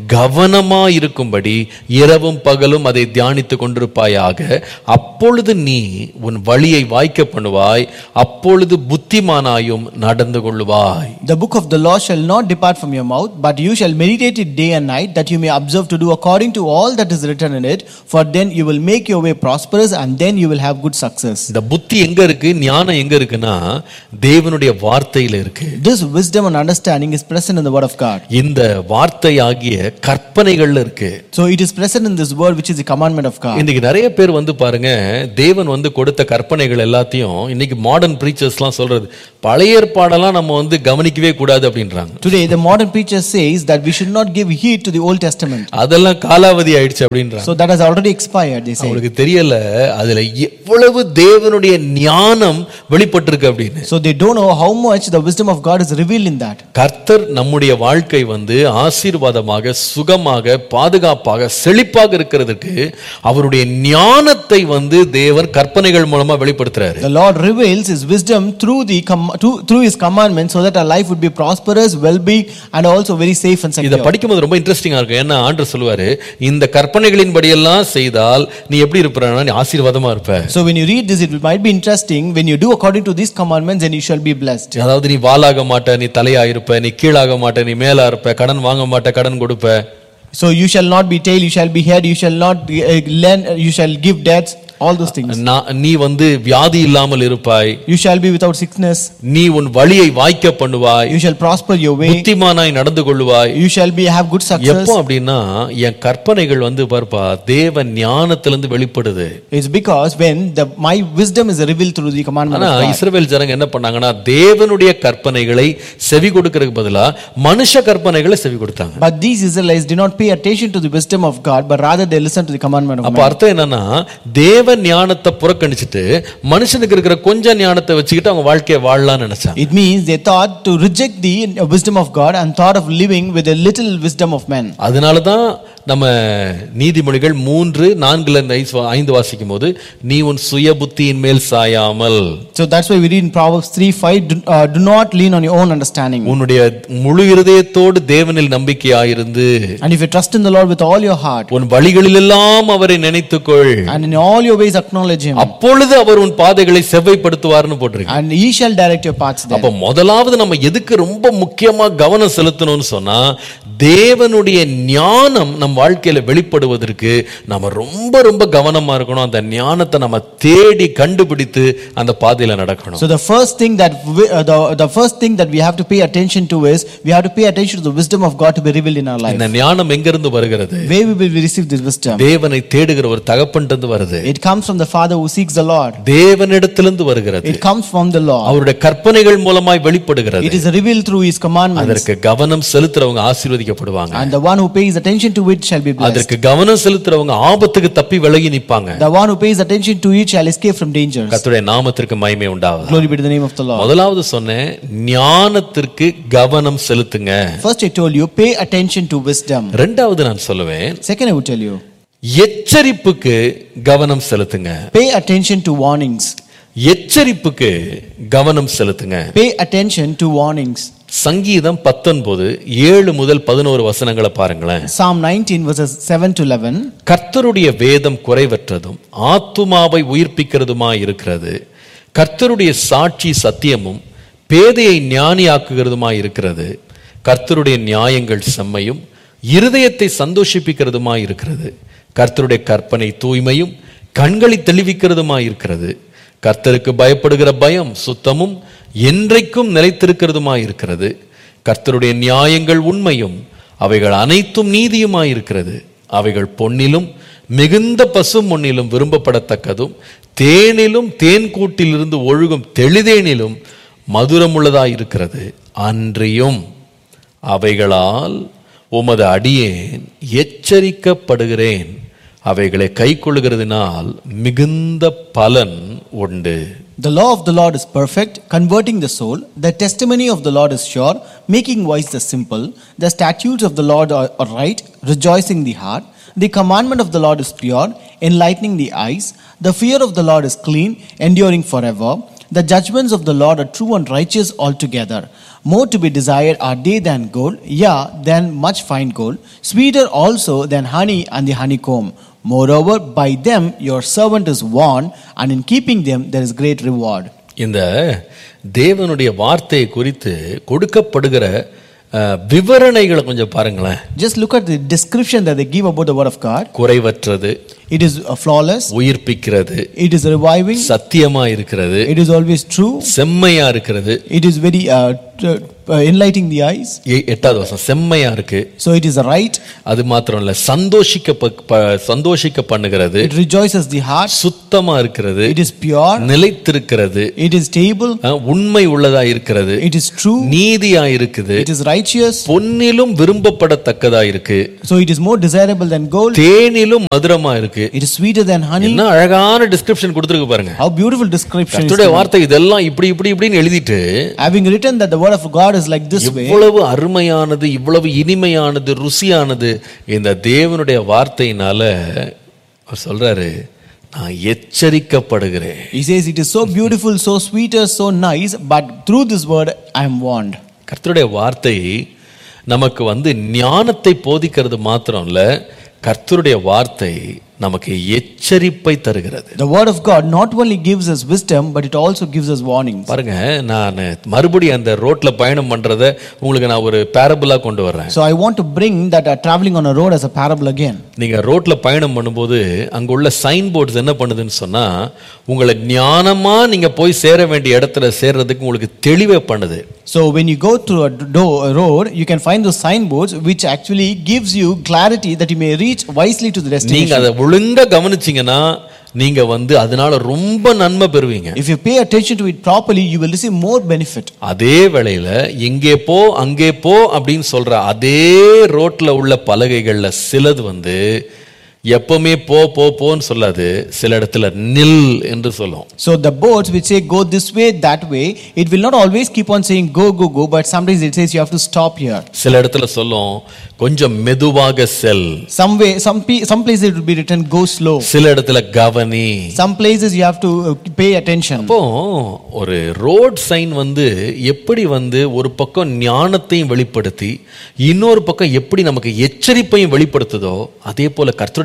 கவனமாயிருக்கும்படி இரவும் பகலும் அதை தியானித்துக் கொண்டிருப்பாயாக அப்பொழுது நீ உன் வழியை வாய்க்க பண்ணுவாய் அப்பொழுது புத்திமானாயும் நடந்து கொள்ளுவாய் The book of the law shall not depart from your mouth, but you shall meditate it day and night, that you may observe to do according to all that is written in it. For then you will make your way prosperous, and then you will have good success. இந்த புத்தி எங்க இருக்கு ஞானம் எங்க இருக்குன்னா தேவனுடைய வார்த்தையில இருக்கு This wisdom and understanding is present in the word of God. இந்த வார்த்தை ஆகிய கற்பனைகள்ல இருக்கு So it is present in this word, which is the commandment of God. இன்னைக்கு நிறைய பேர் வந்து பாருங்க தேவன் வந்து கொடுத்த கற்பனைகள் எல்லாத்தையும் இன்னைக்கு மாடர்ன் ப்ரீச்சர்ஸ்லாம் சொல்றது பழைய ஏற்பாடெல்லாம் நம்ம வந்து கவனிக்கவே கூடாது அப்படின்றாங்க Today, the modern preacher says that we should not give heed to the Old Testament. அதெல்லாம் காலாவதி ஆயிடுச்சு அப்படின்றாங்க So that has already expired, they say. அவங்களுக்கு தெரியல அதுல எவ்வளவு தேவனுடைய ஞானம் வெளிப்பட்டிருக்கு அப்படின்னு So they don't know how much the wisdom of God is revealed in that. கர்த்தர் நம்முடைய வாழ்க்கை வந்து ஆசீர்வாதமாக சுகமாக பாதுகாப்பாக செழிப்பாக இருக்கிறதுக்கு அவருடைய ஞானத்தை வந்து தேவன் கற்பனைகள் மூலமா வெளிப்படுத்துறாரு The Lord reveals His wisdom through the com- through, through His commandments, so that our life would be prosperous, well-being, and also very safe and இதை secure. படிக்கும்போது ரொம்ப இன்ட்ரெஸ்டிங்கா இருக்கும் ஏன்னா ஆண்டர் சொல்லுவாரு இந்த கற்பனைகளின் படியெல்லாம் செய்தால் நீ எப்படி இருப்பனா நீ ஆசீர்வாதமா இருப்ப So when you read this, it might be interesting. When you do according to these commandments, then you shall be blessed. அதாவது நீ வாலாக மாட்ட நீ தலையா இருப்ப நீ கீழாக மாட்ட நீ மேலா இருப்ப கடன் வாங்க மாட்ட கடன் கொடுப்ப So you shall not be tail, you shall be head, you shall not uh, lend, you shall give debts, all those things. நான் நீ வந்து வியாதி இல்லாமல் இருப்பாய் You shall be without sickness, நீ உன் வழியை வாய்க்க பண்ணுவாய் you shall prosper your way, புத்திமானாய் நடந்து கொள்ளுவாய் you shall be have good success. எப்போ அப்படின்னா என் கற்பனைகள் வந்து பார்ப்பா தேவ ஞானத்திலிருந்து வெளிப்படுது It's because when the my wisdom is revealed through the commandment ஆனா of God. இஸ்ரவேல் ஜனங்க என்ன பண்ணாங்கன்னா தேவனுடைய கற்பனைகளை செவி கொடுக்கறதுக்கு பதிலா மனுஷ கற்பனைகளை செவி கொடுத்தாங்க But these Israelites did not pay attention to the wisdom of God, but rather they listened to the commandment of அப்ப man. அர்த்தம் என்னன்னா தேவ ஞானத்தை புறக்கணிச்சிட்டு மனுஷனுக்கு இருக்கிற கொஞ்ச ஞானத்தை வச்சுக்கிட்டு அவங்க வாழ்க்கையை வாழலாம்னு நினைச்சாங்க It means they thought to reject the wisdom of God and thought of living with a little wisdom of men. அதனாலதான் நம்ம நீதிமொழிகள் மூன்று நான்குல இருந்து ஐந்து வா- ஐந்து வாசிக்கும் போது நீ உன் சுய புத்தியின் மேல் சாயாமல் So that's why we read in Proverbs 3 5 do, uh, do not lean on your own understanding. உன்னுடைய முழு இருதயத்தோடு தேவனில் நம்பிக்கையாயிருந்து And if you trust in the Lord with all your heart உன் வழிகளிலெல்லாம் அவரை நினைத்துக்கொள் and in all your ways acknowledge Him, அப்பொழுது அவர் உன் பாதைகளை செவ்வைப்படுத்துவார்னு போட்டிருக்கு and He shall direct your paths there. அப்ப முதலாவது நம்ம எதுக்கு ரொம்ப முக்கியமா கவனம் செலுத்தணும்னு சொன்னா தேவனுடைய ஞானம் நம் வாழ்க்கையில வெளிப்படுவதற்கு நம்ம ரொம்ப ரொம்ப கவனமா இருக்கணும் அந்த ஞானத்தை நம்ம தேடி கண்டுபிடித்து அந்த பாதையில நடக்கணும் So the first thing that we, uh, the, the first thing that we have to pay attention to is we have to pay attention to the wisdom of God to be revealed in our life. இந்த ஞானம் எங்கிருந்து வருகிறது Where we will we receive this wisdom? தேவனை தேடுகிற ஒரு தகப்பன்றது வருது It comes from the Father who seeks the Lord. தேவனிடத்திலிருந்து வருகிறது It comes from the Lord. அவருடைய கற்பனைகள் மூலமாய் வெளிப்படுகிறது It is revealed through His commandments. அதற்கு கவனம் செலுத்துறவங்க ஆசீர்வதிக்கப்படுவாங்க And the one who pays attention to it shall be blessed. அதற்கு கவனம் செலுத்துறவங்க ஆபத்துக்கு தப்பி விலகி நிப்பாங்க The one who pays attention to it shall escape from dangers. கர்த்தருடைய நாமத்திற்கு மகிமை உண்டாவது Glory be to the name of the Lord. முதலாவது சொன்னேன் ஞானத்திற்கு கவனம் செலுத்துங்க First, I told you, pay attention to wisdom. ரெண்டாவது நான் சொல்லுவேன் Second, I would tell you, எச்சரிப்புக்கு கவனம் செலுத்துங்க pay attention to warnings. எச்சரிப்புக்கு கவனம் செலுத்துங்க Pay attention to warnings. சங்கீதம் பத்தொன்பது ஏழு முதல் பதினோரு வசனங்களை பாருங்களேன் Psalm 19, verses 7 to 11. கர்த்தருடைய வேதம் குறைவற்றதும் ஆத்துமாவை உயிர்ப்பிக்கிறதுமாய் இருக்கிறது கர்த்தருடைய சாட்சி சத்தியமும் பேதையை ஞானியாக்குகிறதுமாய் இருக்கிறது கர்த்தருடைய நியாயங்கள் செம்மையும் இருதயத்தை சந்தோஷிப்பிக்கிறதுமாய் இருக்கிறது கர்த்தருடைய கற்பனை தூய்மையும் கண்களை தெளிவிக்கிறதுமாய் இருக்கிறது கர்த்தருக்கு பயப்படுகிற பயம் சுத்தமும் என்றைக்கும் நிலைத்திருக்கிறதுமாய் இருக்கிறது கர்த்தருடைய நியாயங்கள் உண்மையும் அவைகள் அனைத்தும் நீதியுமாய் இருக்கிறது அவைகள் பொன்னிலும் மிகுந்த பசு மொன்னிலும் விரும்பப்படத்தக்கதும் தேனிலும் தேன் கூட்டிலிருந்து ஒழுகும் தெளிதேனிலும் மதுரமுள்ளதாய் இருக்கிறது அன்றியும் அவைகளால் உமது அடியேன் எச்சரிக்கப்படுகிறேன் அவைகளை கைக்கொள்ளுகிறதினால் மிகுந்த பலன் உண்டு The law of the Lord is perfect, converting the soul. The testimony of the Lord is sure, making wise the simple. The statutes of the Lord are, are right, rejoicing the heart. The commandment of the Lord is pure, enlightening the eyes. The fear of the Lord is clean, enduring forever. The judgments of the Lord are true and righteous altogether. More to be desired are they than gold, yeah, than much fine gold, sweeter also than honey and the honeycomb. Moreover, by them your servant is warned, and in keeping them there is great reward. இந்த தேவனுடைய வார்த்தையை குறித்து கொடுக்கப்படுகிற அஹ், விவரணைகளை கொஞ்சம் பாருங்களேன் Just look at the description that they give about the word of God. குறைவற்றது It is uh, flawless, உயிர்ப்பிக்கிறது it is reviving, சத்தியமா இருக்கிறது it is always true, செம்மையா இருக்கிறது it is very uh, t- uh, enlightening the eyes. எ- எட்டாவது வருஷம் செம்மையா இருக்கு So it is right, அது மாத்திரம் இல்ல சந்தோஷிக்க ப- ப- சந்தோஷிக்க பண்ணுகிறது it rejoices the heart, சுத்தமா இருக்கிறது it is pure, நிலைத்திருக்கிறது it is stable, அஹ், உண்மை உள்ளதா இருக்கிறது it is true, நீதியா இருக்குது it is righteous. பொன்னிலும் விரும்பப்படத்தக்கதா இருக்கு So it is more desirable than gold, தேனிலும் மதுரமா இருக்கு it is sweeter than honey. என்ன அழகான டிஸ்கிரிப்ஷன் கொடுத்துருக்கு பாருங்க How beautiful description is கர்த்தருடைய given. வார்த்தை இதெல்லாம் இப்படி இப்படி இப்படின்னு எழுதிட்டு Having written that the word of God is like this way, இவ்வளவு அருமையானது இவ்வளவு இனிமையானது ருசியானது இந்த தேவனுடைய வார்த்தையினால அவர் சொல்றாரு நான் எச்சரிக்கப்படுகிறேன் he says it is so beautiful, so sweeter, so nice, but through this word I am warned. கர்த்தருடைய வார்த்தை நமக்கு வந்து ஞானத்தை போதிக்கிறது மாத்திரம் இல்ல கர்த்தருடைய வார்த்தை நமக்கு எச்சரிப்பை தருகிறது The word of God not only gives us wisdom, but it also gives us warnings. பாருங்க நான் மறுபடியும் அந்த ரோட்ல பயணம் பண்றத உங்களுக்கு நான் ஒரு பேரபிளா கொண்டு வர்றேன் So I want to bring that uh, traveling on a road as a parable again. நீங்க ரோட்ல பயணம் பண்ணும்போது அங்க உள்ள சைன் போர்ட்ஸ் என்ன பண்ணுதுன்னு சொன்னா உங்களை ஞானமா நீங்க போய் சேர வேண்டிய இடத்துல சேர்றதுக்கு உங்களுக்கு தெளிவே பண்ணுது So when you go through a, do- a road, you can find those signboards which actually gives you clarity that you may reach wisely to the நீங்க destination. அதை ஒழுங்கா கவனிச்சீங்கன்னா நீங்க வந்து அதனால ரொம்ப நன்மை பெறுவீங்க If you pay attention to it properly, you will receive more benefit. அதே வேளையில எங்கே போ அங்கே போ அப்படின்னு சொல்ற அதே ரோட்ல உள்ள பலகைகள்ல சிலது வந்து எப்பவுமே போ போ போன்னு சொல்லாது சில இடத்துல நில் என்று சொல்லும் So the boards which say go this way, that way, it will not always keep on saying go, go, go, but sometimes it says you have to stop here. சில இடத்துல சொல்லும் கொஞ்சம் மெதுவாக செல் Some way, some pe- some places it will be written go slow. சில இடத்துல கவனி Some places you have to uh, pay attention. அப்போ ஒரு ரோட் சைன் வந்து எப்படி வந்து ஒரு பக்கம் ஞானத்தையும் வெளிப்படுத்தி இன்னொரு பக்கம் எப்படி நமக்கு எச்சரிப்பையும் வெளிப்படுத்துதோ அதே போல கர்த்தருடைய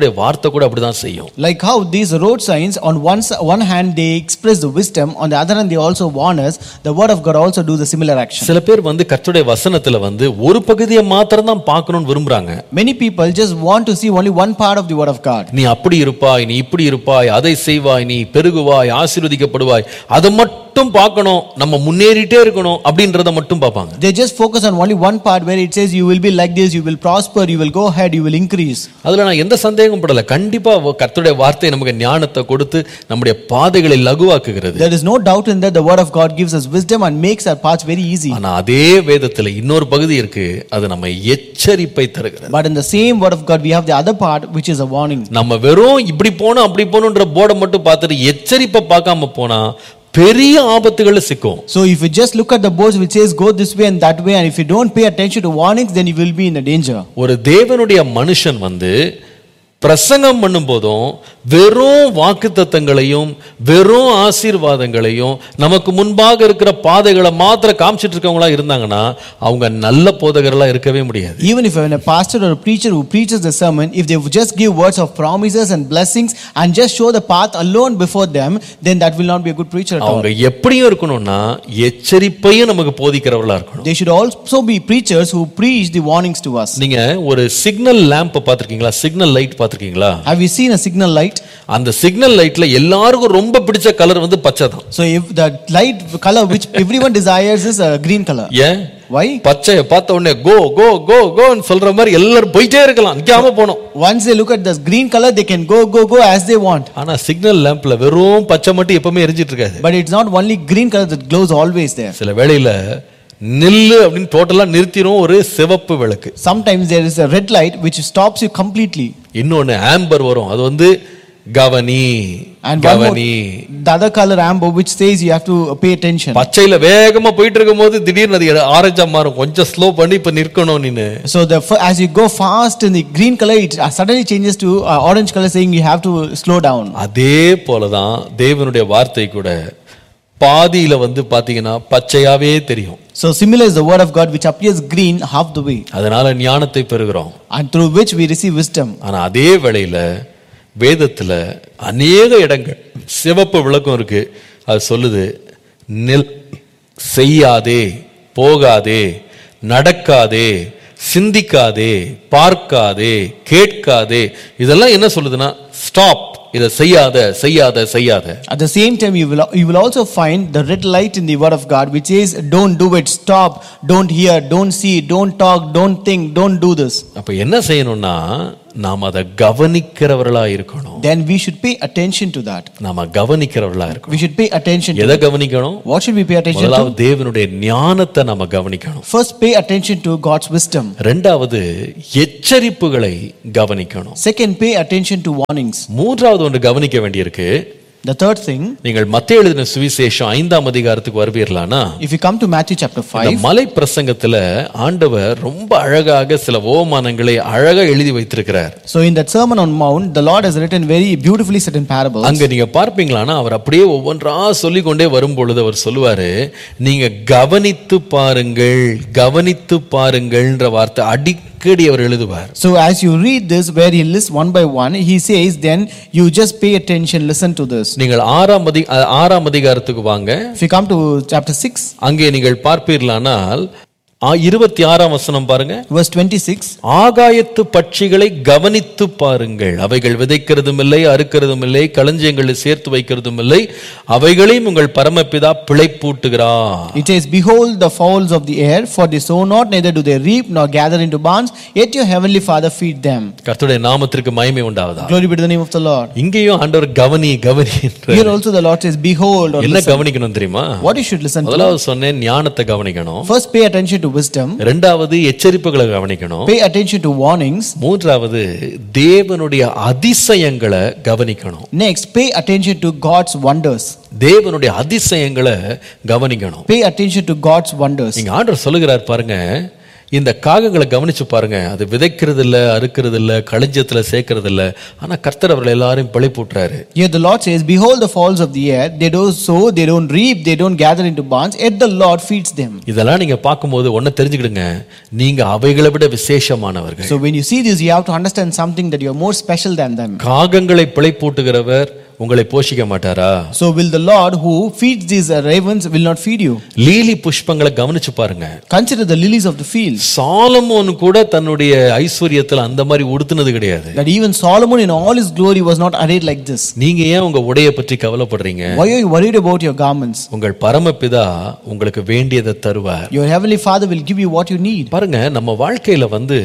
கர்த்தருடைய வார்த்தை கூட அப்படிதான் செய்யும் Like how these road signs, on one, s- one hand they express the wisdom, on the other hand they also warn us, the word of God also do the similar action. சில பேர் வந்து கர்த்தருடைய வசனத்துல வந்து ஒரு பகுதியை மாத்திரம் தான் பார்க்கணும்னு விரும்புறாங்க Many people just want to see only one part of the word of God. நீ அப்படி இருப்பாய் நீ இப்படி இருப்பாய் அதை செய்வாய் நீ பெருகுவாய் ஆசீர்வதிக்கப்படுவாய் அதை மட்டும் பார்க்கணும் நம்ம முன்னேறிட்டே இருக்கணும் அப்படின்றத மட்டும் பார்ப்பாங்க They just focus on only one part where it says you will be like this, you will prosper, you will go ahead, you will increase. அதுல நான் எந்த சந்தேகமும் படல கண்டிப்பா வ- கர்த்தருடைய வார்த்தை நமக்கு ஞானத்தை கொடுத்து நம்முடைய பாதைகளை லகுவாக்குகிறது There is no doubt in that the word of God gives us wisdom and makes our paths very easy. ஆனா அதே வேதத்துல இன்னொரு பகுதி இருக்கு அது நம்ம எச்சரிப்பை தருகிறது But in the same word of God, we have the other part which is a warning. நம்ம வெறும் இப்படி போனோம் அப்படி போகணுன்ற போர்டை மட்டும் பார்த்துட்டு எச்சரிப்பை பார்க்காம போனா பெரிய ஆபத்துகள்ல சிக்கும் So if you just look at the boards which says go this way and that way, and if you don't pay attention to warnings, then you will be in a danger. ஒரு தேவனுடைய மனுஷன் வந்து பிரசங்கம் பண்ணும் போதும் வெறும் வாக்குத்தத்தங்களையும் வெறும் ஆசீர்வாதங்களையும் நமக்கு முன்பாக இருக்கிற பாதைகளை மாத்திர காமிச்சிட்டு இருக்கவங்களா இருந்தாங்கன்னா அவங்க நல்ல போதகர்களா இருக்கவே முடியாது Even if when a pastor or a preacher who preaches the sermon, if they would just give words of promises and blessings and just show the path alone before them, then that will not be a good preacher at all. அவங்க எப்படியும் இருக்கணும்னா எச்சரிப்பையும் நமக்கு போதிக்கிறவர்களா இருக்கணும் They should also be preachers who preach the warnings to us. நீங்க ஒரு signal lamp பார்த்திருக்கீங்களா signal light பார்த்திருக்கீங்களா Have you seen a signal light? அந்த சிக்னல் லைட்ல எல்லாருக்கும் ரொம்ப பிடிச்ச கலர் வந்து பச்சை தான் So if the light color which everyone desires is a green color. ஏன் Why? பச்சையை பார்த்த உடனே கோ கோ கோ கோன்னு சொல்ற மாதிரி எல்லாரும் போயிட்டே இருக்கலாம் நிக்காம போனோம் Once they look at this green color, they can go, go, go as they want. ஆனா சிக்னல் லேம்ப்ல வெறும் பச்சை மட்டும் எப்பவுமே எரிஞ்சிட்டு இருக்காது But it's not only green color that glows always there. சில வேளையில நில்லு அப்படின்னு டோட்டலா நிறுத்திரும் ஒரு சிவப்பு விளக்கு Sometimes there is a red light which stops you completely. இன்னொன்னு ஆம்பர் வரும் அது வந்து கவனி And one more, கவனி the other color amber which says you have to pay attention. பச்சையில வேகமா போயிட்டு இருக்கும் போது திடீர்னு அது ஆரஞ்சா மாறும் கொஞ்சம் ஸ்லோ பண்ணி இப்ப நிற்கணும் நீனு So the f- as you go fast in the green color, it uh, suddenly changes to uh, orange color, saying you have to slow down. அதே போலதான் தேவனுடைய வார்த்தை கூட பாதியில வந்து பாத்தீங்கன்னா பச்சையாவே தெரியும் So similar is the word of God which appears green half the way, அதனால ஞானத்தை பெறுகிறோம் and through which we receive wisdom. ஆனா அதே வேளையில வேதத்துல அநேக இடங்கள் சிவப்பு விளக்கம் இருக்கு அது சொல்லுது நெல் செய்யாதே போகாதே நடக்காதே சிந்திக்காதே பார்க்காதே கேட்காதே இதெல்லாம் என்ன சொல்லுதுன்னா ஸ்டாப் இதை செய்யாத செய்யாத செய்யாத At the same time, you will you will also find the red light in the word of God which says, "Don't do it. Stop. Don't hear. Don't see. Don't talk. Don't think. Don't do this." அப்ப என்ன செய்யணும்னா நாம் அதை கவனிக்கிறவர்களா இருக்கணும் Then we should pay attention to that. நாம கவனிக்கிறவர்களா இருக்கணும் We should pay attention. to எதை கவனிக்கணும் What should we pay attention to? முதலாவது தேவனுடைய ஞானத்தை நாம கவனிக்கணும் First, pay attention to God's wisdom. ரெண்டாவது எச்சரிப்புகளை கவனிக்கணும் Second, pay attention to warnings. மூன்றாவது ஒன்று கவனிக்க வேண்டியிருக்கு The third thing, நீங்கள் மத்திய எழுதின சுவிசேஷம் ஐந்தாம் அதிகாரத்துக்கு வருவீர்களானா if you come to Matthew chapter இந்த 5, மலை பிரசங்கத்துல ஆண்டவர் ரொம்ப அழகாக சில ஓமானங்களை அழகா எழுதி வைத்திருக்கிறார் so in that Sermon on Mount, the Lord has written very beautifully certain parables. அங்க நீங்க பார்ப்பீங்களானா அவர் அப்படியே ஒவ்வொன்றா சொல்லிக் கொண்டே வரும் பொழுது அவர் சொல்லுவாரு நீங்க கவனித்து பாருங்கள் கவனித்து பாருங்கள்ன்ற வார்த்தை அடிக்கடி அவர் எழுதுவார் So as you read this, where he lists one by one, he says, then you just pay attention, listen to this. நீங்கள் ஆறாம் அதி அ- ஆறாம் அதிகாரத்துக்கு வாங்க If you come to chapter 6, அங்கே நீங்கள் பார்ப்பீர்களானால் ஆ- இருபத்தி ஆறாம் வசனம் பாருங்க verse 26, ஆகாயத்து பட்சிகளை கவனித்து பாருங்கள் அவைகள் விதைக்கிறதும் இல்லை அறுக்கிறதும் இல்லை களஞ்சியங்களில் சேர்த்து வைக்கிறதும் இல்லை அவைகளையும் உங்கள் பரமபிதா பிழைப்பூட்டுகிறார் it says, Behold the fowls of the air, for they sow not, neither do they reap, nor gather into barns, yet your heavenly Father feed them. கர்த்தருடைய நாமத்திற்கு மகிமை உண்டாவதா Glory be to the name of the Lord. இங்கேயும் ஆண்டவர் கவனி கவனி என்றார். Here also the Lord says, Behold, or என்ன listen. கவனிக்கணும் தெரியுமா What you should listen to. முதலாவது சொன்னேன் ஞானத்தை கவனிக்கணும் First, pay attention to wisdom, ரெண்டாவது எச்சரிப்புகளை கவனிக்கணும் pay attention to warnings. மூன்றாவது தேவனுடைய அதிசயங்களை கவனிக்கணும் Next, pay attention to God's wonders. தேவனுடைய அதிசயங்களை கவனிக்கணும் Pay attention to God's wonders. இங்க ஆண்டவர் சொல்லுகிறார் பாருங்க இந்த காகங்களை கவனிச்சு பாருங்க அது விதைக்கிறது இல்ல அறுக்கிறது இல்ல களஞ்சியத்துல சேர்க்கறது இல்ல ஆனா கர்த்தர் அவர்கள் எல்லாரையும் பிழைப்பூட்டுறாரு Here the Lord says, Behold the fowls of the air, they don't sow, they don't reap, they don't gather into barns, yet the Lord feeds them. இதெல்லாம் நீங்க பார்க்கும்போது ஒன்ன தெரிஞ்சுக்கிடுங்க நீங்க அவைகளை விட விசேஷமானவர்கள் So when you see this, you have to understand something that you are more special than them. காகங்களை பிழைப்பூட்டுகிறவர் உங்களை போஷிக்க மாட்டாரா So will the Lord who feeds these uh, ravens will not feed you? Lily புஷ்பங்களை கவனிச்சு பாருங்க Consider the lilies of the field. Solomon கூட தன்னுடைய ஐஸ்வர்யத்துல அந்த மாதிரி உடுத்துனது கிடையாது That even Solomon in all his glory was not arrayed like this. நீங்க ஏன் உங்க உடைய பற்றி கவலைப்படுறீங்க Why are you worried about your garments? உங்கள் பரமபிதா உங்களுக்கு வேண்டியதை தருவார் Your heavenly Father will give you what you need. பாருங்க நம்ம வாழ்க்கையில வந்து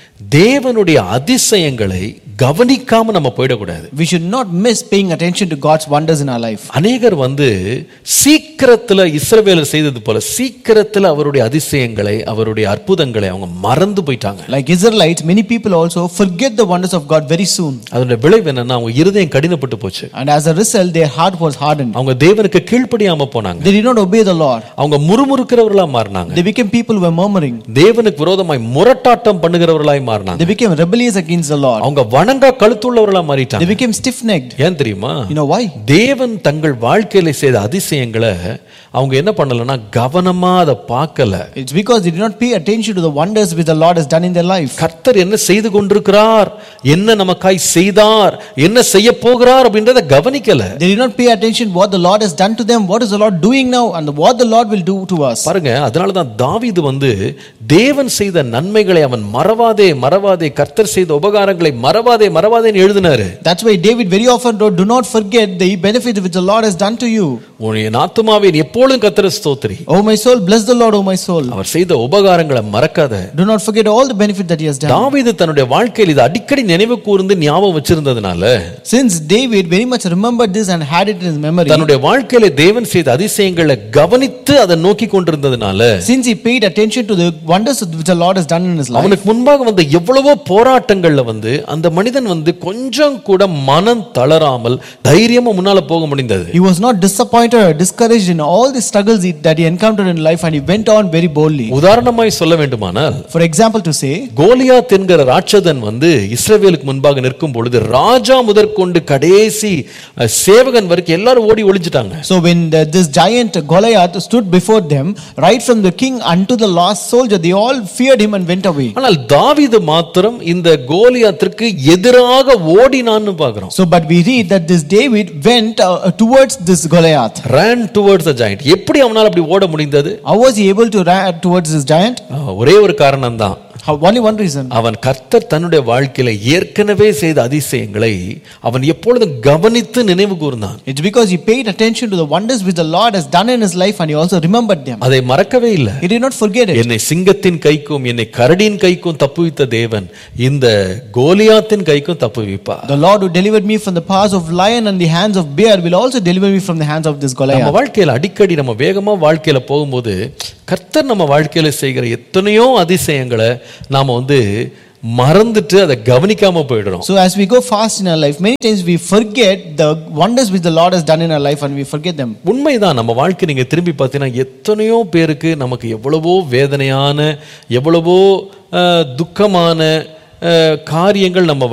தேவனுடைய அதிசயங்களை கவனிக்காம நம்ம போயிடக்கூடாது We should not miss paying attention to God's wonders in our life. அநேகர் வந்து சீக்கிரத்துல இஸ்ரவேலர் செய்தது போல சீக்கிரத்துல அவருடைய அதிசயங்களை அவருடைய அற்புதங்களை அவங்க மறந்து போயிட்டாங்க Like Israelites, many people also forget the wonders of God very soon. அதோட விளைவு என்னன்னா அவங்க இருதயம் கடினப்பட்டு போச்சு And as a result, their heart was hardened. அவங்க தேவனுக்கு கீழ்ப்படியாம போனாங்க They did not obey the Lord. அவங்க முறுமுறுக்கிறவர்களா மாறினாங்க They became people who were murmuring. தேவனுக்கு விரோதமாய் முரட்டாட்டம் பண்ணுகிறவர்களாய் மாறினாங்க They became rebellious against the Lord. அவங்க வணங்கா கழுத்துள்ளவர்களா They மாறிட்டாங்க became stiff necked. ஏன் தெரியுமா You know why? தேவன் தங்கள் வாழ்க்கையில செய்த அதிசயங்களை அவங்க என்ன பண்ணலன்னா கவனமா அதை பார்க்கல It's because they did not pay attention to the wonders which the Lord has done in their life. கர்த்தர் என்ன செய்து கொண்டிருக்கிறார் என்ன நமக்காய் செய்தார் என்ன செய்ய போகிறார் அப்படின்றத கவனிக்கல They did not pay attention what the Lord has done to them, what is the Lord doing now, and what the Lord will do to us. பாருங்க அதனால தான் தாவீது வந்து தேவன் செய்த நன்மைகளை அவன் மறவாதே மறவாதே கர்த்தர் செய்த உபகாரங்களை மறவாதே மறவாதேன்னு எழுதினாரு That's why David very often wrote, Do not forget the benefits which the Lord has done to you. உன் என் ஆத்துமாவே நீ எப்பொழுதும் கர்த்தரை ஸ்தோத்திரி O my soul, bless the Lord, O my soul. அவர் செய்த உபகாரங்களை மறக்காத Do not forget all the benefit that he has done. தாவீது தன்னுடைய வாழ்க்கையில் இது அடிக்கடி நினைவு கூர்ந்து ஞாபகம் வச்சிருந்ததுனால Since David very much remembered this and had it in his memory, தன்னுடைய வாழ்க்கையில தேவன் செய்த அதிசயங்களை கவனித்து அதை நோக்கி கொண்டிருந்ததுனால since he paid attention to the wonders which the Lord has done in his life, அவனுக்கு முன்பாக வந்த எவ்வளவோ போராட்டங்கள்ல வந்து அந்த மனிதன் வந்து கொஞ்சம் கூட மனம் தளராமல் தைரியமா முன்னால போக முடிந்தது he was not disappointed or discouraged in all the struggles he- that he encountered in life and he went on very boldly. உதாரணமாய் சொல்ல வேண்டுமானால் For example, to say, Goliath என்கிற ராட்சதன் வந்து இஸ்ரவேலுக்கு முன்பாக நிற்கும் பொழுது ராஜா முதற்கொண்டு கடைசி அஹ், சேவகன் வரைக்கும் எல்லாரும் ஓடி ஒளிஞ்சிட்டாங்க so when the, this giant Goliath stood before them, right from the king unto the last soldier, they all feared him and went away. ஆனால் தாவீது மாத்திரம் இந்த கோலியாத்திற்கு எதிராக ஓடினான்னு பார்க்கிறோம் So, but we read that this David went uh, towards this Goliath. ran towards the giant எப்படி அவனால் அப்படி ஓட முடிந்தது How was he able to run towards this giant? அஹ், ஒரே ஒரு காரணம் தான் How, only one reason. அவன் கர்த்தர் தன்னுடைய வாழ்க்கையில ஏற்கனவே செய்த அதிசயங்களை அவன் எப்பொழுதும் கவனித்து நினைவு கூர்ந்தான் It's because he paid attention to the wonders which the Lord has done in his life and he also remembered them. அதை மறக்கவே இல்லை He did not forget it. என்னை சிங்கத்தின் கைக்கும் என்னை கரடியின் கைக்கும் தப்புவித்த தேவன் இந்த கோலியாத்தின் கைக்கும் தப்புவிப்பா The Lord who delivered me from the paws of lion and the hands of bear will also deliver me from the hands of this நம்ம Goliath. வாழ்க்கையில அடிக்கடி நம்ம வேகமா வாழ்க்கையில போகும்போது கர்த்தர் நம்ம வாழ்க்கையில செய்கிற எத்தனையோ அதிசயங்களை நாம வந்து மறந்துட்டு அதை கவனிக்காம போயிடுறோம் So as we go fast in our life, many times we forget the wonders which the Lord has done in our life and we forget them. உண்மைதான் நம்ம வாழ்க்கை நீங்க திரும்பி பார்த்தீங்கன்னா எத்தனையோ பேருக்கு நமக்கு எவ்வளவோ வேதனையான எவ்வளவோ அஹ், துக்கமான அஹ், காரியங்கள் நம்ம